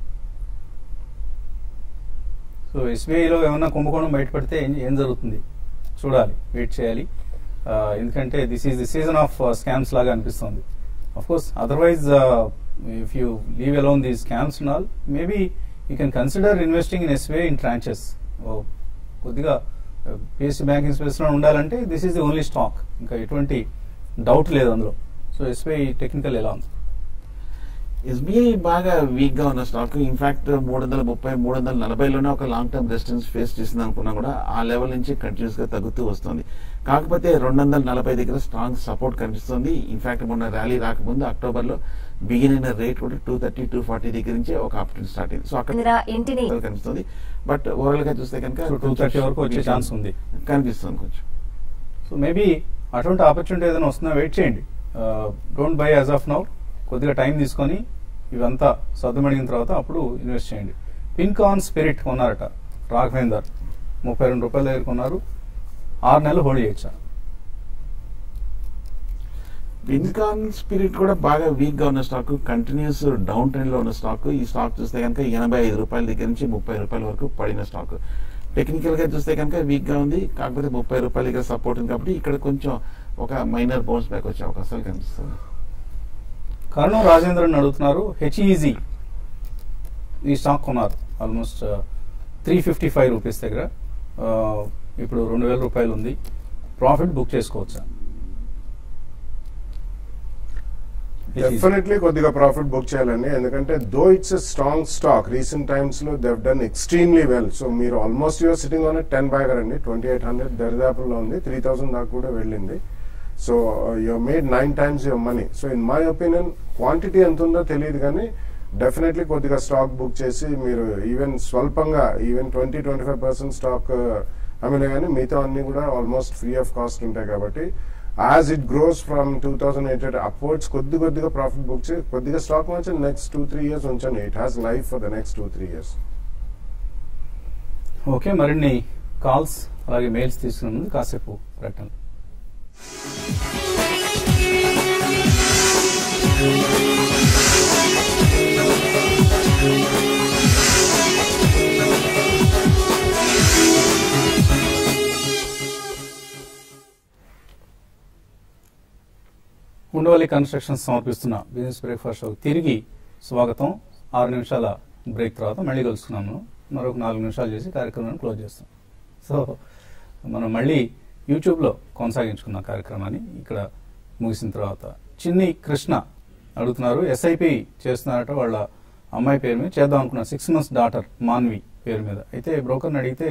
సో ఎస్బీఐలో ఏమైనా కుంభకోణం బయటపడితే ఏం ఏం జరుగుతుంది చూడాలి వెయిట్ చేయాలి ఆ, ఎందుకంటే this is the season of scams లాగా అనిపిస్తుంది of course otherwise if you leave alone the scams and all maybe you can consider investing in SBI in tranches కొద్దిగా పిఎస్సి బ్యాంకింగ్ స్పేస్ లో ఉండాలంటే this is the only stock ఇంకా ఎటువంటి doubt లేదు అందులో so SBI technical ఎలా ఉంది SBI బాగా వీక్ గా ఉన్న స్టాక్ ఇన్ఫాక్ట్ మూడు వందల ముప్పై మూడు వందల నలభైలోనే ఒక లాంగ్ టర్మ్ రెసిస్టెన్స్ ఫేస్ చేసింది అనుకున్నా కూడా ఆ లెవెల్ నుంచి కంటిన్యూస్ గా తగ్గుతూ వస్తుంది కాకపోతే రెండు వందల నలభై దగ్గర స్ట్రాంగ్ సపోర్ట్ కనిపిస్తుంది ఇన్ఫాక్ట్ మొన్న ర్యాలీ రాకముందు అక్టోబర్ లో బిగిన్ అయిన రేట్ కూడా టూ థర్టీ టూ ఫార్టీ దగ్గర నుంచి ఒక ఆపర్చునిటీ స్టార్ట్ అయింది సో అక్కడ ఇందిరా ఇంటిని కనిపిస్తుంది బట్ ఓవరాల్ గా చూస్తే కనుక So 230 వరకు వచ్చే ఛాన్స్ ఉంది. కనిపిస్తుంది కొంచెం సో మేబీ అటువంటి ఆపర్చునిటీ ఏదైనా వస్తుందా వెయిట్ చేయండి don't buy as of now కొద్దిగా టైం తీసుకొని ఇవంతా సర్దుమడిగిన తర్వాత అప్పుడు ఇన్వెస్ట్ చేయండి పిన్కాన్ స్పిరిట్ కొన్నారట రాఘవేందర్ ముప్పై రెండు రూపాయల దగ్గర కొన్నారు ఆరు నెలలు హోల్డ్ చేయొచ్చా ఇన్కాన్ స్పిరిట్ కూడా బాగా వీక్ గా ఉన్న స్టాక్ కంటిన్యూస్ డౌన్ ట్రెండ్ లో ఉన్న స్టాక్ ఈ స్టాక్ చూస్తే కనుక ఎనభై ఐదు రూపాయల దగ్గర నుంచి ముప్పై రూపాయల వరకు పడిన స్టాక్ టెక్నికల్ గా చూస్తే కనుక వీక్ గా ఉంది కాకపోతే ముప్పై రూపాయల దగ్గర సపోర్ట్ ఉంది కాబట్టి ఇక్కడ కొంచెం ఒక మైనర్ బౌన్స్ బ్యాక్ వచ్చే అవకాశాలు కనిపిస్తుంది కర్ణం రాజేంద్రన్ అడుగుతున్నారు హెచ్ఈజీ ఈ స్టాక్ కొన్నారు almost three fifty five rupees దగ్గర ఆ, ఇప్పుడు రెండు వేల రూపాయలు ఉంది ప్రాఫిట్ బుక్ చేసుకోవచ్చా డెఫినెట్లీ కొద్దిగా ప్రాఫిట్ బుక్ చేయాలండి ఎందుకంటే though it's a strong stock recent times లో they've done extremely well so మీరు almost you're sitting on ten bagger అండి ట్వంటీ ఎయిట్ హండ్రెడ్ దరిదాపుల్లో ఉంది త్రీ థౌసండ్ దాకా కూడా వెళ్ళింది so you made nine times your money so in my opinion quantity ఎంత ఉందో తెలియదు కానీ డెఫినెట్లీ కొద్దిగా స్టాక్ బుక్ చేసి మీరు ఈవెన్ స్వల్పంగా even twenty twenty five percent stock అమ్మినా కానీ మిగతా అన్ని కూడా ఆల్మోస్ట్ ఫ్రీ ఆఫ్ కాస్ట్ ఉంటాయి కాబట్టి as it grows from two thousand eight hundred upwards కొద్ది కొద్దిగా ప్రాఫిట్ బుక్ చేసి కొద్దిగా స్టాక్ ఉంచండి నెక్స్ట్ టూ త్రీ ఇయర్స్ ఉంచండి it has life for the next two three years okay మరిన్ని కాల్స్ అలాగే మెయిల్స్ తీసుకునే ముందు కాసేపు ప్రకటన ఉండవల్లి కన్స్ట్రక్షన్స్ సమర్పిస్తున్న బిజినెస్ బ్రేక్ఫాస్ట్ షోకి తిరిగి స్వాగతం ఆరు నిమిషాల బ్రేక్ తర్వాత మళ్ళీ కలుసుకున్నాము మరొక నాలుగు నిమిషాలు చేసి కార్యక్రమాన్ని క్లోజ్ చేస్తాం సో మనం మళ్ళీ యూట్యూబ్లో కొనసాగించుకున్న కార్యక్రమాన్ని ఇక్కడ ముగిసిన తర్వాత చిన్ని కృష్ణ అడుగుతున్నారు ఎస్ఐపి చేస్తున్నారట వాళ్ళ అమ్మాయి పేరు మీద చేద్దాం అనుకున్న సిక్స్ మంత్స్ డాటర్ మాన్వి పేరు మీద అయితే బ్రోకర్ని అడిగితే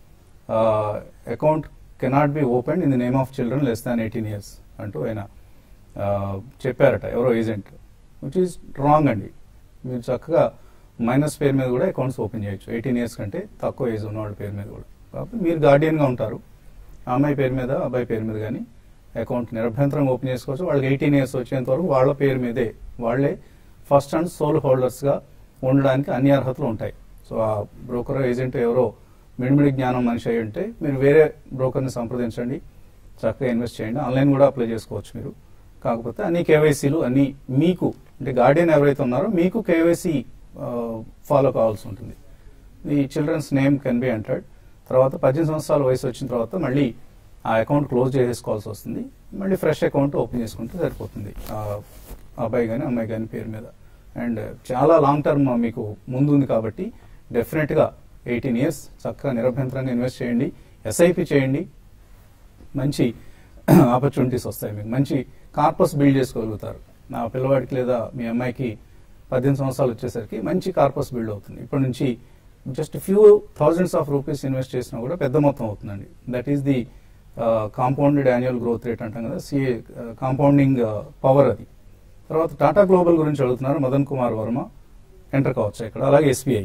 account cannot be open in the name of children less than eighteen years అంటూ ఆయన ఆ, చెప్పారట ఎవరో ఏజెంట్ విచ్ ఈస్ రాంగ్ అండి మీరు చక్కగా మైనస్ పేరు మీద కూడా అకౌంట్స్ ఓపెన్ చేయొచ్చు ఎయిటీన్ ఇయర్స్ కంటే తక్కువ ఏజ్ ఉన్నవాడి పేరు మీద కూడా కాబట్టి మీరు గార్డియన్గా ఉంటారు ఆ అమ్మాయి పేరు మీద అబ్బాయి పేరు మీద కానీ అకౌంట్ నిరభ్యంతరంగా ఓపెన్ చేసుకోవచ్చు వాళ్ళకి ఎయిటీన్ ఇయర్స్ వచ్చేంత వరకు వాళ్ళ పేరు మీదే వాళ్ళే ఫస్ట్ అండ్ సోల్ హోల్డర్స్గా ఉండడానికి అన్ని అర్హతలు ఉంటాయి సో ఆ బ్రోకర్ ఏజెంట్ ఎవరో మిడిమిడి జ్ఞానం మనిషి అయి ఉంటే మీరు వేరే బ్రోకర్ని సంప్రదించండి చక్కగా ఇన్వెస్ట్ చేయండి ఆన్లైన్ కూడా అప్లై చేసుకోవచ్చు మీరు కాకపోతే అన్ని కేవైసీలు అన్ని మీకు అంటే గార్డియన్ ఎవరైతే ఉన్నారో మీకు కేవైసీ ఫాలో కావాల్సి ఉంటుంది ఈ children's name can be entered తర్వాత పద్దెనిమిది సంవత్సరాల వయసు వచ్చిన తర్వాత మళ్ళీ ఆ అకౌంట్ క్లోజ్ చేసేసుకోవాల్సి వస్తుంది మళ్ళీ ఫ్రెష్ అకౌంట్ ఓపెన్ చేసుకుంటే సరిపోతుంది ఆ అబ్బాయి కానీ అమ్మాయి కానీ పేరు మీద అండ్ చాలా లాంగ్ టర్మ్ మీకు ముందు ఉంది కాబట్టి డెఫినెట్గా ఎయిటీన్ ఇయర్స్ చక్కగా నిరభ్యంతరంగా ఇన్వెస్ట్ చేయండి ఎస్ఐపి చేయండి మంచి ఆపర్చునిటీస్ వస్తాయి మీకు మంచి కార్పస్ బిల్డ్ చేసుకోగలుగుతారు నా పిల్లవాడికి లేదా మీ అమ్మాయికి పద్దెనిమిది సంవత్సరాలు వచ్చేసరికి మంచి కార్పస్ బిల్డ్ అవుతుంది ఇప్పటి నుంచి just few thousands of rupees invest చేసినా కూడా పెద్ద మొత్తం అవుతుందండి that is the compounded annual growth rate అంటాం కదా సిఏ కాంపౌండింగ్ పవర్ అది తర్వాత టాటా గ్లోబల్ గురించి అడుగుతున్నారు మదన్ కుమార్ వర్మ ఎంటర్ కావచ్చు ఇక్కడ అలాగే ఎస్బీఐ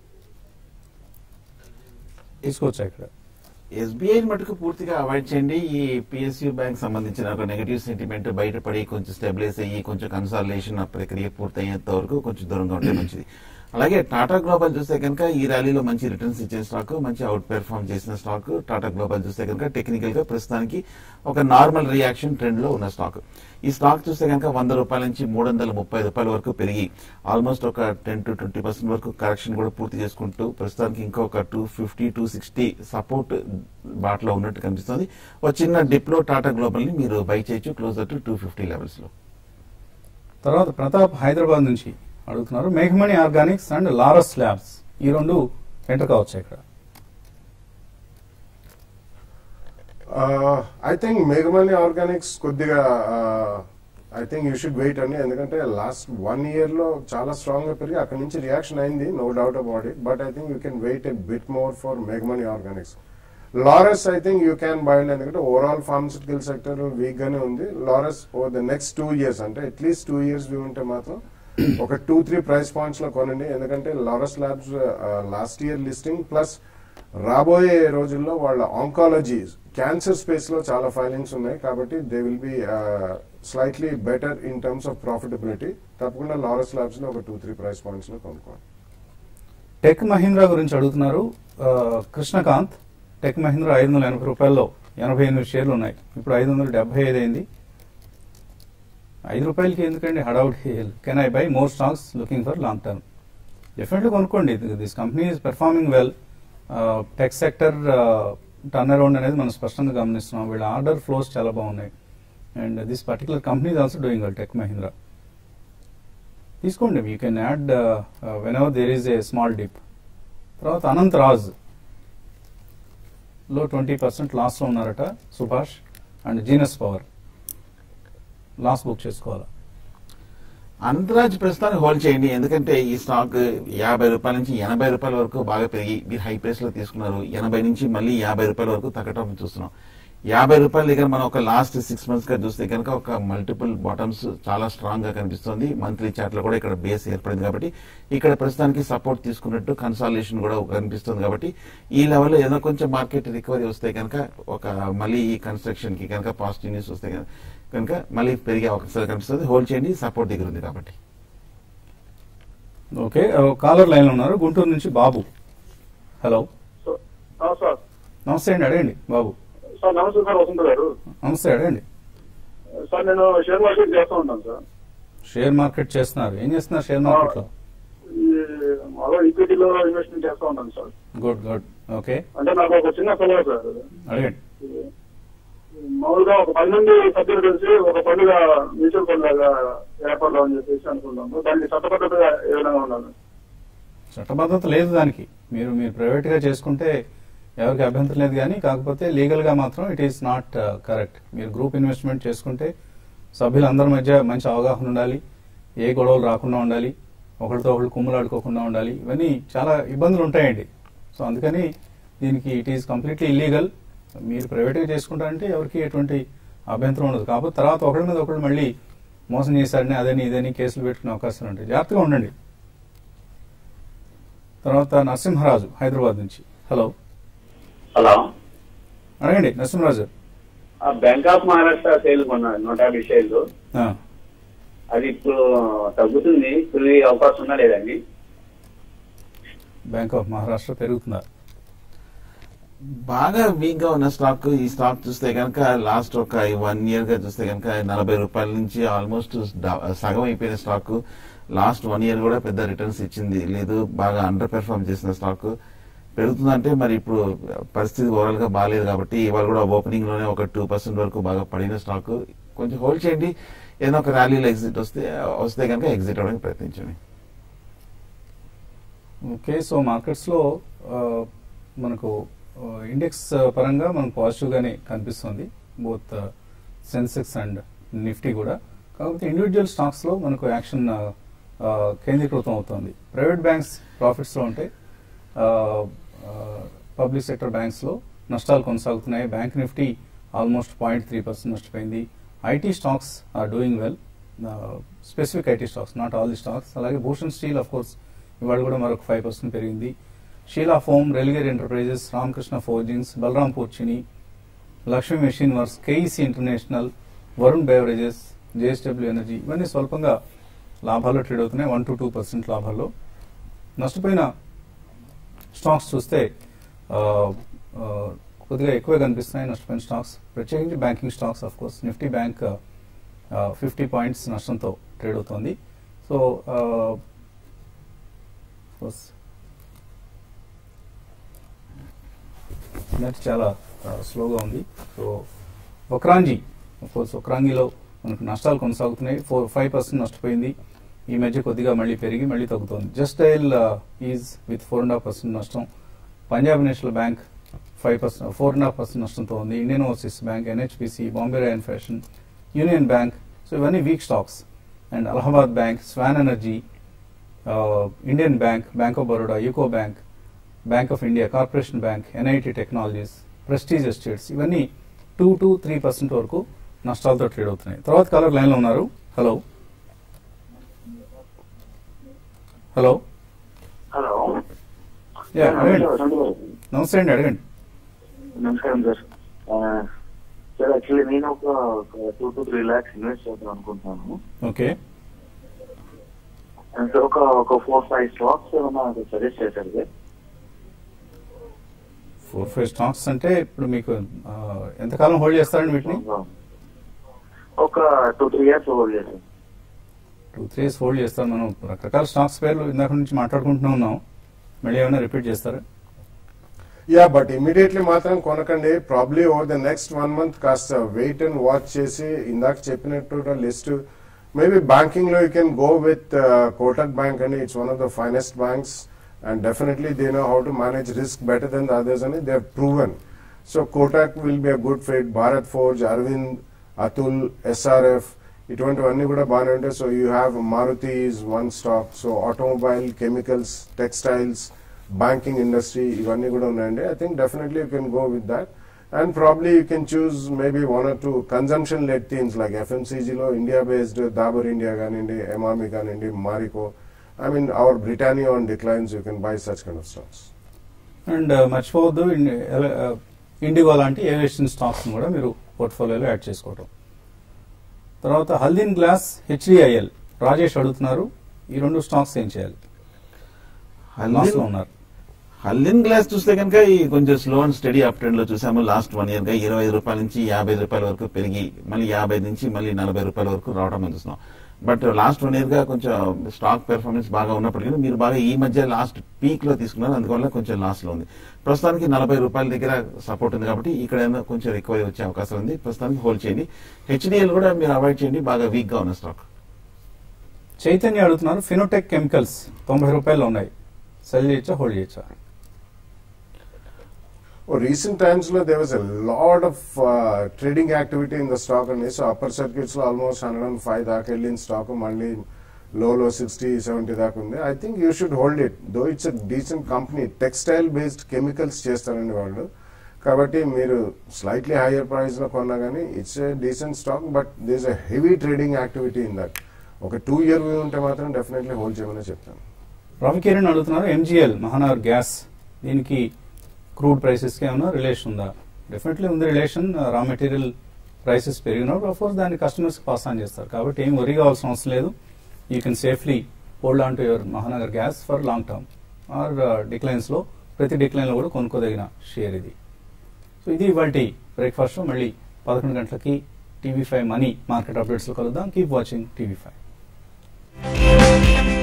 తీసుకోవచ్చా ఇక్కడ ఎస్బీఐ మటుకు పూర్తిగా అవాయిడ్ చేయండి ఈ పిఎస్యూ బ్యాంక్ సంబంధించిన ఒక నెగటివ్ సెంటిమెంట్ బయటపడి కొంచెం స్టెబిలైజ్ అయ్యి కొంచెం కన్సాలిడేషన్ ప్రక్రియ పూర్తయ్యేంత వరకు కొంచెం దూరంగా ఉంటే మంచిది అలాగే టాటా గ్లోబల్ చూస్తే కనుక ఈ ర్యాలీలో మంచి రిటర్న్స్ ఇచ్చే స్టాక్ మంచి అవుట్ పెర్ఫార్మ్ చేసిన స్టాక్ టాటా గ్లోబల్ చూస్తే కనుక టెక్నికల్ గా ప్రస్తుతానికి ఒక నార్మల్ రియాక్షన్ ట్రెండ్ లో ఉన్న స్టాక్ ఈ స్టాక్ చూస్తే కనుక వంద రూపాయల నుంచి మూడు వందల ముప్పై రూపాయల వరకు పెరిగి ఆల్మోస్ట్ ఒక టెన్ టు ట్వంటీ పర్సెంట్ వరకు కరెక్షన్ కూడా పూర్తి చేసుకుంటూ ప్రస్తుతానికి ఇంకొక two fifty two sixty support బాట్లో ఉన్నట్టు కనిపిస్తుంది ఒక చిన్న డిప్ లో టాటా గ్లోబల్ ని మీరు బై చేయొచ్చు closer to two fifty levels లో తర్వాత ప్రతాప్ హైదరాబాద్ నుంచి అడుగుతున్నారు మేఘమణి ఆర్గానిక్స్ అండ్ లారస్ ల్యాబ్స్ ఈ రెండు ఎంటర్ కావచ్చు ఇక్కడ ఐ థింక్ మేఘమణి ఆర్గానిక్స్ కొద్దిగా I think you should wait అండి ఎందుకంటే లాస్ట్ వన్ ఇయర్ లో చాలా స్ట్రాంగ్ గా పెరిగి అక్కడ నుంచి రియాక్షన్ అయింది no doubt about it but I think you can wait a bit more for మేఘమణి organics Laurus I think you can buy ఎందుకంటే ఓవరాల్ ఫార్మసిటికల్ సెక్టర్ వీక్ గానే ఉంది Laurus over the next two years అంటే అట్లీస్ట్ టూ ఇయర్స్ వ్యూ ఉంటే మాత్రం ఒక two three price points లో కొనండి ఎందుకంటే Laurus labs last year listing plus రాబోయే రోజుల్లో వాళ్ళ ఆంకాలజీ క్యాన్సర్ స్పేస్ లో చాలా ఫైలింగ్స్ ఉన్నాయి కాబట్టి they will be slightly better in terms of profitability తప్పకుండా లారస్ ల్యాబ్స్ లో ఒక టూ త్రీ ప్రైస్ పాయింట్స్ లో కొనుక్కోండి టెక్ మహీంద్రా గురించి అడుగుతున్నారు ఆ, కృష్ణకాంత్ టెక్ మహీంద్రా ఐదు వందల ఎనభై రూపాయల్లో ఎనభై ఎనిమిది షేర్లు ఉన్నాయి ఇప్పుడు ఐదు వందల డెబ్బై ఐదు అయింది ఐదు రూపాయలకి ఎందుకండి హడౌట్ can I buy more stocks looking for long term definitely కొనుక్కోండి this company is performing well tech sector turn around అనేది మనం స్పష్టంగా గమనిస్తున్నాం వీళ్ళ ఆర్డర్ ఫ్లోస్ చాలా బాగున్నాయి and this particular company is also doing well tech Mahindra తీసుకోండి you can add whenever there is a small dip తర్వాత అనంత్ రాజ్ లో ట్వంటీ పర్సెంట్ లాస్లో ఉన్నారట Subhash and Genus power loss book చేసుకోవాలా అంతరాజ్ ప్రస్తుతానికి హోల్డ్ చేయండి ఎందుకంటే ఈ స్టాక్ యాభై రూపాయల నుంచి ఎనభై రూపాయల వరకు బాగా పెరిగి మీరు హై ప్రైస్ లో తీసుకున్నారు ఎనభై నుంచి మళ్ళీ యాభై రూపాయల వరకు తగ్గటం చూస్తున్నాం యాభై రూపాయల దగ్గర మనం ఒక లాస్ట్ సిక్స్ మంత్స్ గా చూస్తే కనుక ఒక మల్టిపుల్ బాటమ్స్ చాలా స్ట్రాంగ్ గా కనిపిస్తుంది మంత్లీ చార్ట్ లో కూడా ఇక్కడ బేస్ ఏర్పడింది కాబట్టి ఇక్కడ ప్రస్తుతానికి సపోర్ట్ తీసుకున్నట్టు కన్సాలేషన్ కూడా కనిపిస్తుంది కాబట్టి ఈ లెవెల్లో ఏదో కొంచెం మార్కెట్ రికవరీ వస్తే కనుక ఒక మళ్ళీ ఈ కన్స్ట్రక్షన్ కి కనుక పాజిటివ్ న్యూస్ వస్తే కనుక కనుక మళ్ళీ పెరిగే అవకాశాలు కనిపిస్తుంది హోల్డ్ చేయండి సపోర్ట్ దగ్గర ఉంది కాబట్టి ఓకే కాలర్ లైన్ లో ఉన్నారు గుంటూరు నుంచి బాబు హలో సార్ నమస్తే అండి అడగండి బాబు సార్ నమస్తే సార్ వసంత గారు నమస్తే అడగండి సార్ నేను షేర్ మార్కెట్ చేస్తూ ఉంటాను సార్ షేర్ మార్కెట్ చేస్తున్నారు ఏం చేస్తున్నారు షేర్ మార్కెట్ లో ఈ అలా ఈక్విటీలో ఇన్వెస్ట్మెంట్ చేస్తూ ఉంటాను సార్ గుడ్ గుడ్ ఓకే అంటే నాకు ఒక చిన్న సలహా సార్ అడగండి మామూలుగా ఒక పది మంది సభ్యులు కలిసి ఒక పండుగ మ్యూచువల్ ఫండ్ లాగా ఏర్పడదాం అని చెప్పేసి అనుకున్నాము దానికి చట్టబద్ధతగా ఏ విధంగా ఉండాలి చట్టబద్ధత లేదు దానికి మీరు మీరు ప్రైవేట్ గా చేసుకుంటే ఎవరికి అభ్యంతరం లేదు కానీ కాకపోతే లీగల్ గా మాత్రం ఇట్ ఈస్ నాట్ కరెక్ట్ మీరు గ్రూప్ ఇన్వెస్ట్మెంట్ చేసుకుంటే సభ్యులందరి మధ్య మంచి అవగాహన ఉండాలి ఏ గొడవలు రాకుండా ఉండాలి ఒకరితో ఒకరు కుమ్ములాడుకోకుండా ఉండాలి ఇవన్నీ చాలా ఇబ్బందులు ఉంటాయండి సో అందుకని దీనికి ఇట్ ఈస్ కంప్లీట్లీ ఇల్లీగల్ మీరు ప్రైవేట్గా చేసుకుంటారంటే ఎవరికి ఎటువంటి అభ్యంతరం ఉండదు కాకపోతే తర్వాత ఒకరి మీద ఒకరు మళ్ళీ మోసం చేశారని అదని ఇదని కేసులు పెట్టుకునే అవకాశాలు ఉంటాయి జాగ్రత్తగా ఉండండి తర్వాత నరసింహరాజు హైదరాబాద్ నుంచి హలో హలో అడగండి నరసింహరాజు ఆ బ్యాంక్ ఆఫ్ మహారాష్ట్ర సేల్ కొన్నా నూట యాభై షేర్లు ఆ, అది ఇప్పుడు తగ్గుతుంది పెరిగే అవకాశం ఉందా లేదండి బ్యాంక్ ఆఫ్ మహారాష్ట్ర పెరుగుతుందా బాగా వీక్ గా ఉన్న స్టాక్ ఈ స్టాక్ చూస్తే కనుక లాస్ట్ ఒక వన్ ఇయర్ గా చూస్తే కనుక నలభై రూపాయల నుంచి ఆల్మోస్ట్ సగం అయిపోయిన స్టాక్ లాస్ట్ వన్ ఇయర్ కూడా పెద్ద రిటర్న్స్ ఇచ్చింది లేదు బాగా అండర్ పెర్ఫార్మ్ చేసిన స్టాక్ పెరుగుతుందంటే మరి ఇప్పుడు పరిస్థితి ఓవరాల్ గా బాగాలేదు కాబట్టి ఇవాళ కూడా ఓపెనింగ్ లోనే ఒక టూ పర్సెంట్ వరకు బాగా పడిన స్టాక్ కొంచెం హోల్డ్ చేయండి ఏదైనా ఒక ర్యాలీలో ఎగ్జిట్ వస్తే వస్తే కనుక ఎగ్జిట్ అవ్వడానికి ప్రయత్నించండి ఓకే సో మార్కెట్స్లో ఆ, మనకు ఇండెక్స్ పరంగా మనకు పాజిటివ్గానే కనిపిస్తుంది బోత్ సెన్సెక్స్ అండ్ నిఫ్టీ కూడా కాకపోతే ఇండివిజువల్ స్టాక్స్లో మనకు యాక్షన్ ఆ, ఆ, కేంద్రీకృతం అవుతుంది ప్రైవేట్ బ్యాంక్స్ ప్రాఫిట్స్లో ఉంటాయి పబ్లిక్ సెక్టర్ బ్యాంక్స్లో నష్టాలు కొనసాగుతున్నాయి bank Nifty almost point three percent నష్టపోయింది IT stocks are doing well specific IT stocks not all the stocks అలాగే భూషణ్ స్టీల్ ఆఫ్ కోర్స్ ఇవాళ కూడా మరొక ఫైవ్ పర్సెంట్ పెరిగింది Sheela foam Religare enterprises Ramakrishna forgings Balram Purchini Lakshmi machine works KEC international Varun beverages JSW energy ఇవన్నీ స్వల్పంగా లాభాల్లో trade అవుతున్నాయి వన్ టు టూ పర్సెంట్ లాభాల్లో నష్టపోయిన స్టాక్స్ చూస్తే ఆ, ఆ, కొద్దిగా ఎక్కువే కనిపిస్తున్నాయి నష్టపోయిన స్టాక్స్ ప్రత్యేకించి banking stocks of course Nifty bank fifty points నష్టంతో ట్రేడ్ అవుతోంది సో కోర్స్ నెట్ చాలా స్లోగా ఉంది సో ఒక్రాంజీ కోర్స్ ఒక్రాంగిలో మనకు నష్టాలు కొనసాగుతున్నాయి ఫోర్ ఫైవ్ పర్సెంట్ నష్టపోయింది ఈ మధ్య కొద్దిగా మళ్ళీ పెరిగి మళ్ళీ తగ్గుతోంది Just Dial is with four and half percent నష్టం Punjab national Bank five percent four and half percent నష్టంతో ఉంది Indian Overseas Bank NHPC Bombay Rayon Fashion Union Bank so ఇవన్నీ weak stocks and Allahabad Bank Swan Energy Indian Bank Bank of Baroda UCO Bank Bank of India Corporation Bank NIT Technologies Prestige Estates ఇవన్నీ two to three percent వరకు నష్టాలతో trade అవుతున్నాయి తర్వాత colour లైన్లో ఉన్నారు hello hello hello yeah అడగండి వసంత గారు. నమస్తే అండి అడగండి నమస్కారం సార్ ఆ, సార్ యాక్చువల్లీ నేను ఒక two to three lakhs invest చేద్దాం అనుకుంటున్నాను ఓకే సార్ ఒక ఒక ఫోర్ ఫైవ్ స్టాక్స్ ఏమైనా సజెస్ట్ చేశారు సార్ ఫోర్ ఫైవ్ స్టాక్స్ అంటే ఇప్పుడు మీకు ఆ, ఎంతకాలం హోల్డ్ చేస్తారండి వీటిని ఒక టూ త్రీ ఇయర్స్ హోల్డ్ చేశాను టూ త్రీ ఇయర్స్ హోల్డ్ చేస్తారు మనం రకరకాల స్టాక్స్ పేర్లు ఇందాక నుంచి మాట్లాడుకుంటూనే ఉన్నాం మళ్ళీ ఏమైనా రిపీట్ చేస్తారా యా బట్ ఇమీడియట్లీ మాత్రం కొనకండి probably over the next one month కాస్త వెయిట్ అండ్ వాచ్ చేసి ఇందాక చెప్పినట్టు లిస్ట్ మేబీ బ్యాంకింగ్ లో you can go with Kotak Bank అని it's one of the finest banks and definitely they know how to manage risk better than the others అని they proven so Kotak will be a good fit Bharat Forge Arvind Atul SRF ఇటువంటివన్నీ కూడా బాగానే ఉంటాయి so you have Maruti is one stock so automobile chemicals textiles banking industry ఇవన్నీ కూడా ఉన్నాయండి I think definitely you can go with that and probably you can choose maybe one or two consumption led themes like ఎఫ్ఎంసీజీలో India based Dabur India కానివ్వండి ఎమామి కానివ్వండి Marico I mean our Britannia on declines you can buy such kind of stocks and మర్చిపోవద్దు ఇన్- ఎల- ఆ, IndiGo లాంటి aviation stocks కూడా మీరు పోర్ట్ఫోలియోలో యాడ్ చేసుకోవటం తర్వాత హల్దీన్ గ్లాస్ హెచ్డిఐఎల్ రాజేష్ అడుగుతున్నారు ఈ రెండు స్టాక్స్ ఏం చేయాలి లాస్ లో ఉన్నారు హల్లిన్ గ్లాస్ చూస్తే కనుక ఈ కొంచెం slow and steady up trend లో చూసాము లాస్ట్ వన్ ఇయర్ గా ఇరవై ఐదు రూపాయల నుంచి యాభై ఐదు రూపాయల వరకు పెరిగి మళ్ళీ యాభై నుంచి మళ్ళీ నలభై రూపాయల వరకు రావడం మనం చూస్తున్నాం బట్ లాస్ట్ వన్ ఇయర్ గా కొంచెం స్టాక్ పెర్ఫార్మెన్స్ బాగా ఉన్నప్పటికీ మీరు బాగా ఈ మధ్య లాస్ట్ పీక్ లో తీసుకున్నారు అందువల్ల కొంచెం లాస్ లో ఉంది ప్రస్తుతానికి నలభై రూపాయల దగ్గర సపోర్ట్ ఉంది కాబట్టి ఇక్కడ కొంచెం రికవరీ వచ్చే అవకాశం ఉంది ప్రస్తుతానికి హోల్డ్ చేయండి హెచ్డిఎల్ కూడా మీరు అవాయిడ్ చేయండి బాగా వీక్ గా ఉన్న స్టాక్ చైతన్య అడుగుతున్నారు ఫినోటెక్ కెమికల్స్ తొంభై రూపాయలు ఉన్నాయి సెల్ చేయొచ్చా హోల్డ్ చేయొచ్చా Oh, recent times lo, there was a lot of uh, trading activity in the stock and so upper circuits లో almost 105 దాకా వెళ్ళిన స్టాక్ మళ్ళీ లోలో సిక్స్టీ సెవెంటీ దాకా ఉంది I think you should hold it though it's a decent company textile based chemicals చేస్తారండి వాళ్ళు కాబట్టి మీరు స్లైట్లీ హైయర్ ప్రైస్ లో కొన్నా కానీ it's a decent stock but this a heavy trading activity in that ఒక టూ ఇయర్ వ్యూ ఉంటే మాత్రం డెఫినెట్లీ హోల్డ్ చేయమని చెప్తాను రవికిరణ్ అడుగుతున్నారు ఎంజిఎల్ మహానగర్ గ్యాస్ దీనికి క్రూడ్ ప్రైసెస్కి ఏమైనా రిలేషన్ ఉందా డెఫినెట్లీ ఉంది రిలేషన్ రా మెటీరియల్ ప్రైసెస్ పెరిగినప్పుడు అఫ్ కోర్స్ దాన్ని కస్టమర్స్కి పాస్ ఆన్ చేస్తారు కాబట్టి ఏం వరి కావాల్సిన అవసరం లేదు you can safely hold on to your Mahanagar Gas for long term or డిక్లైన్స్లో ప్రతి డిక్లైన్లో కూడా కొనుక్కోదగిన షేర్ ఇది సో ఇది ఇవాళ బ్రేక్ఫాస్ట్ మళ్ళీ పదకొండు గంటలకి టీవీ ఫైవ్ మనీ మార్కెట్ అప్డేట్స్లో కలుద్దాం కీప్ వాచింగ్ టీవీ ఫైవ్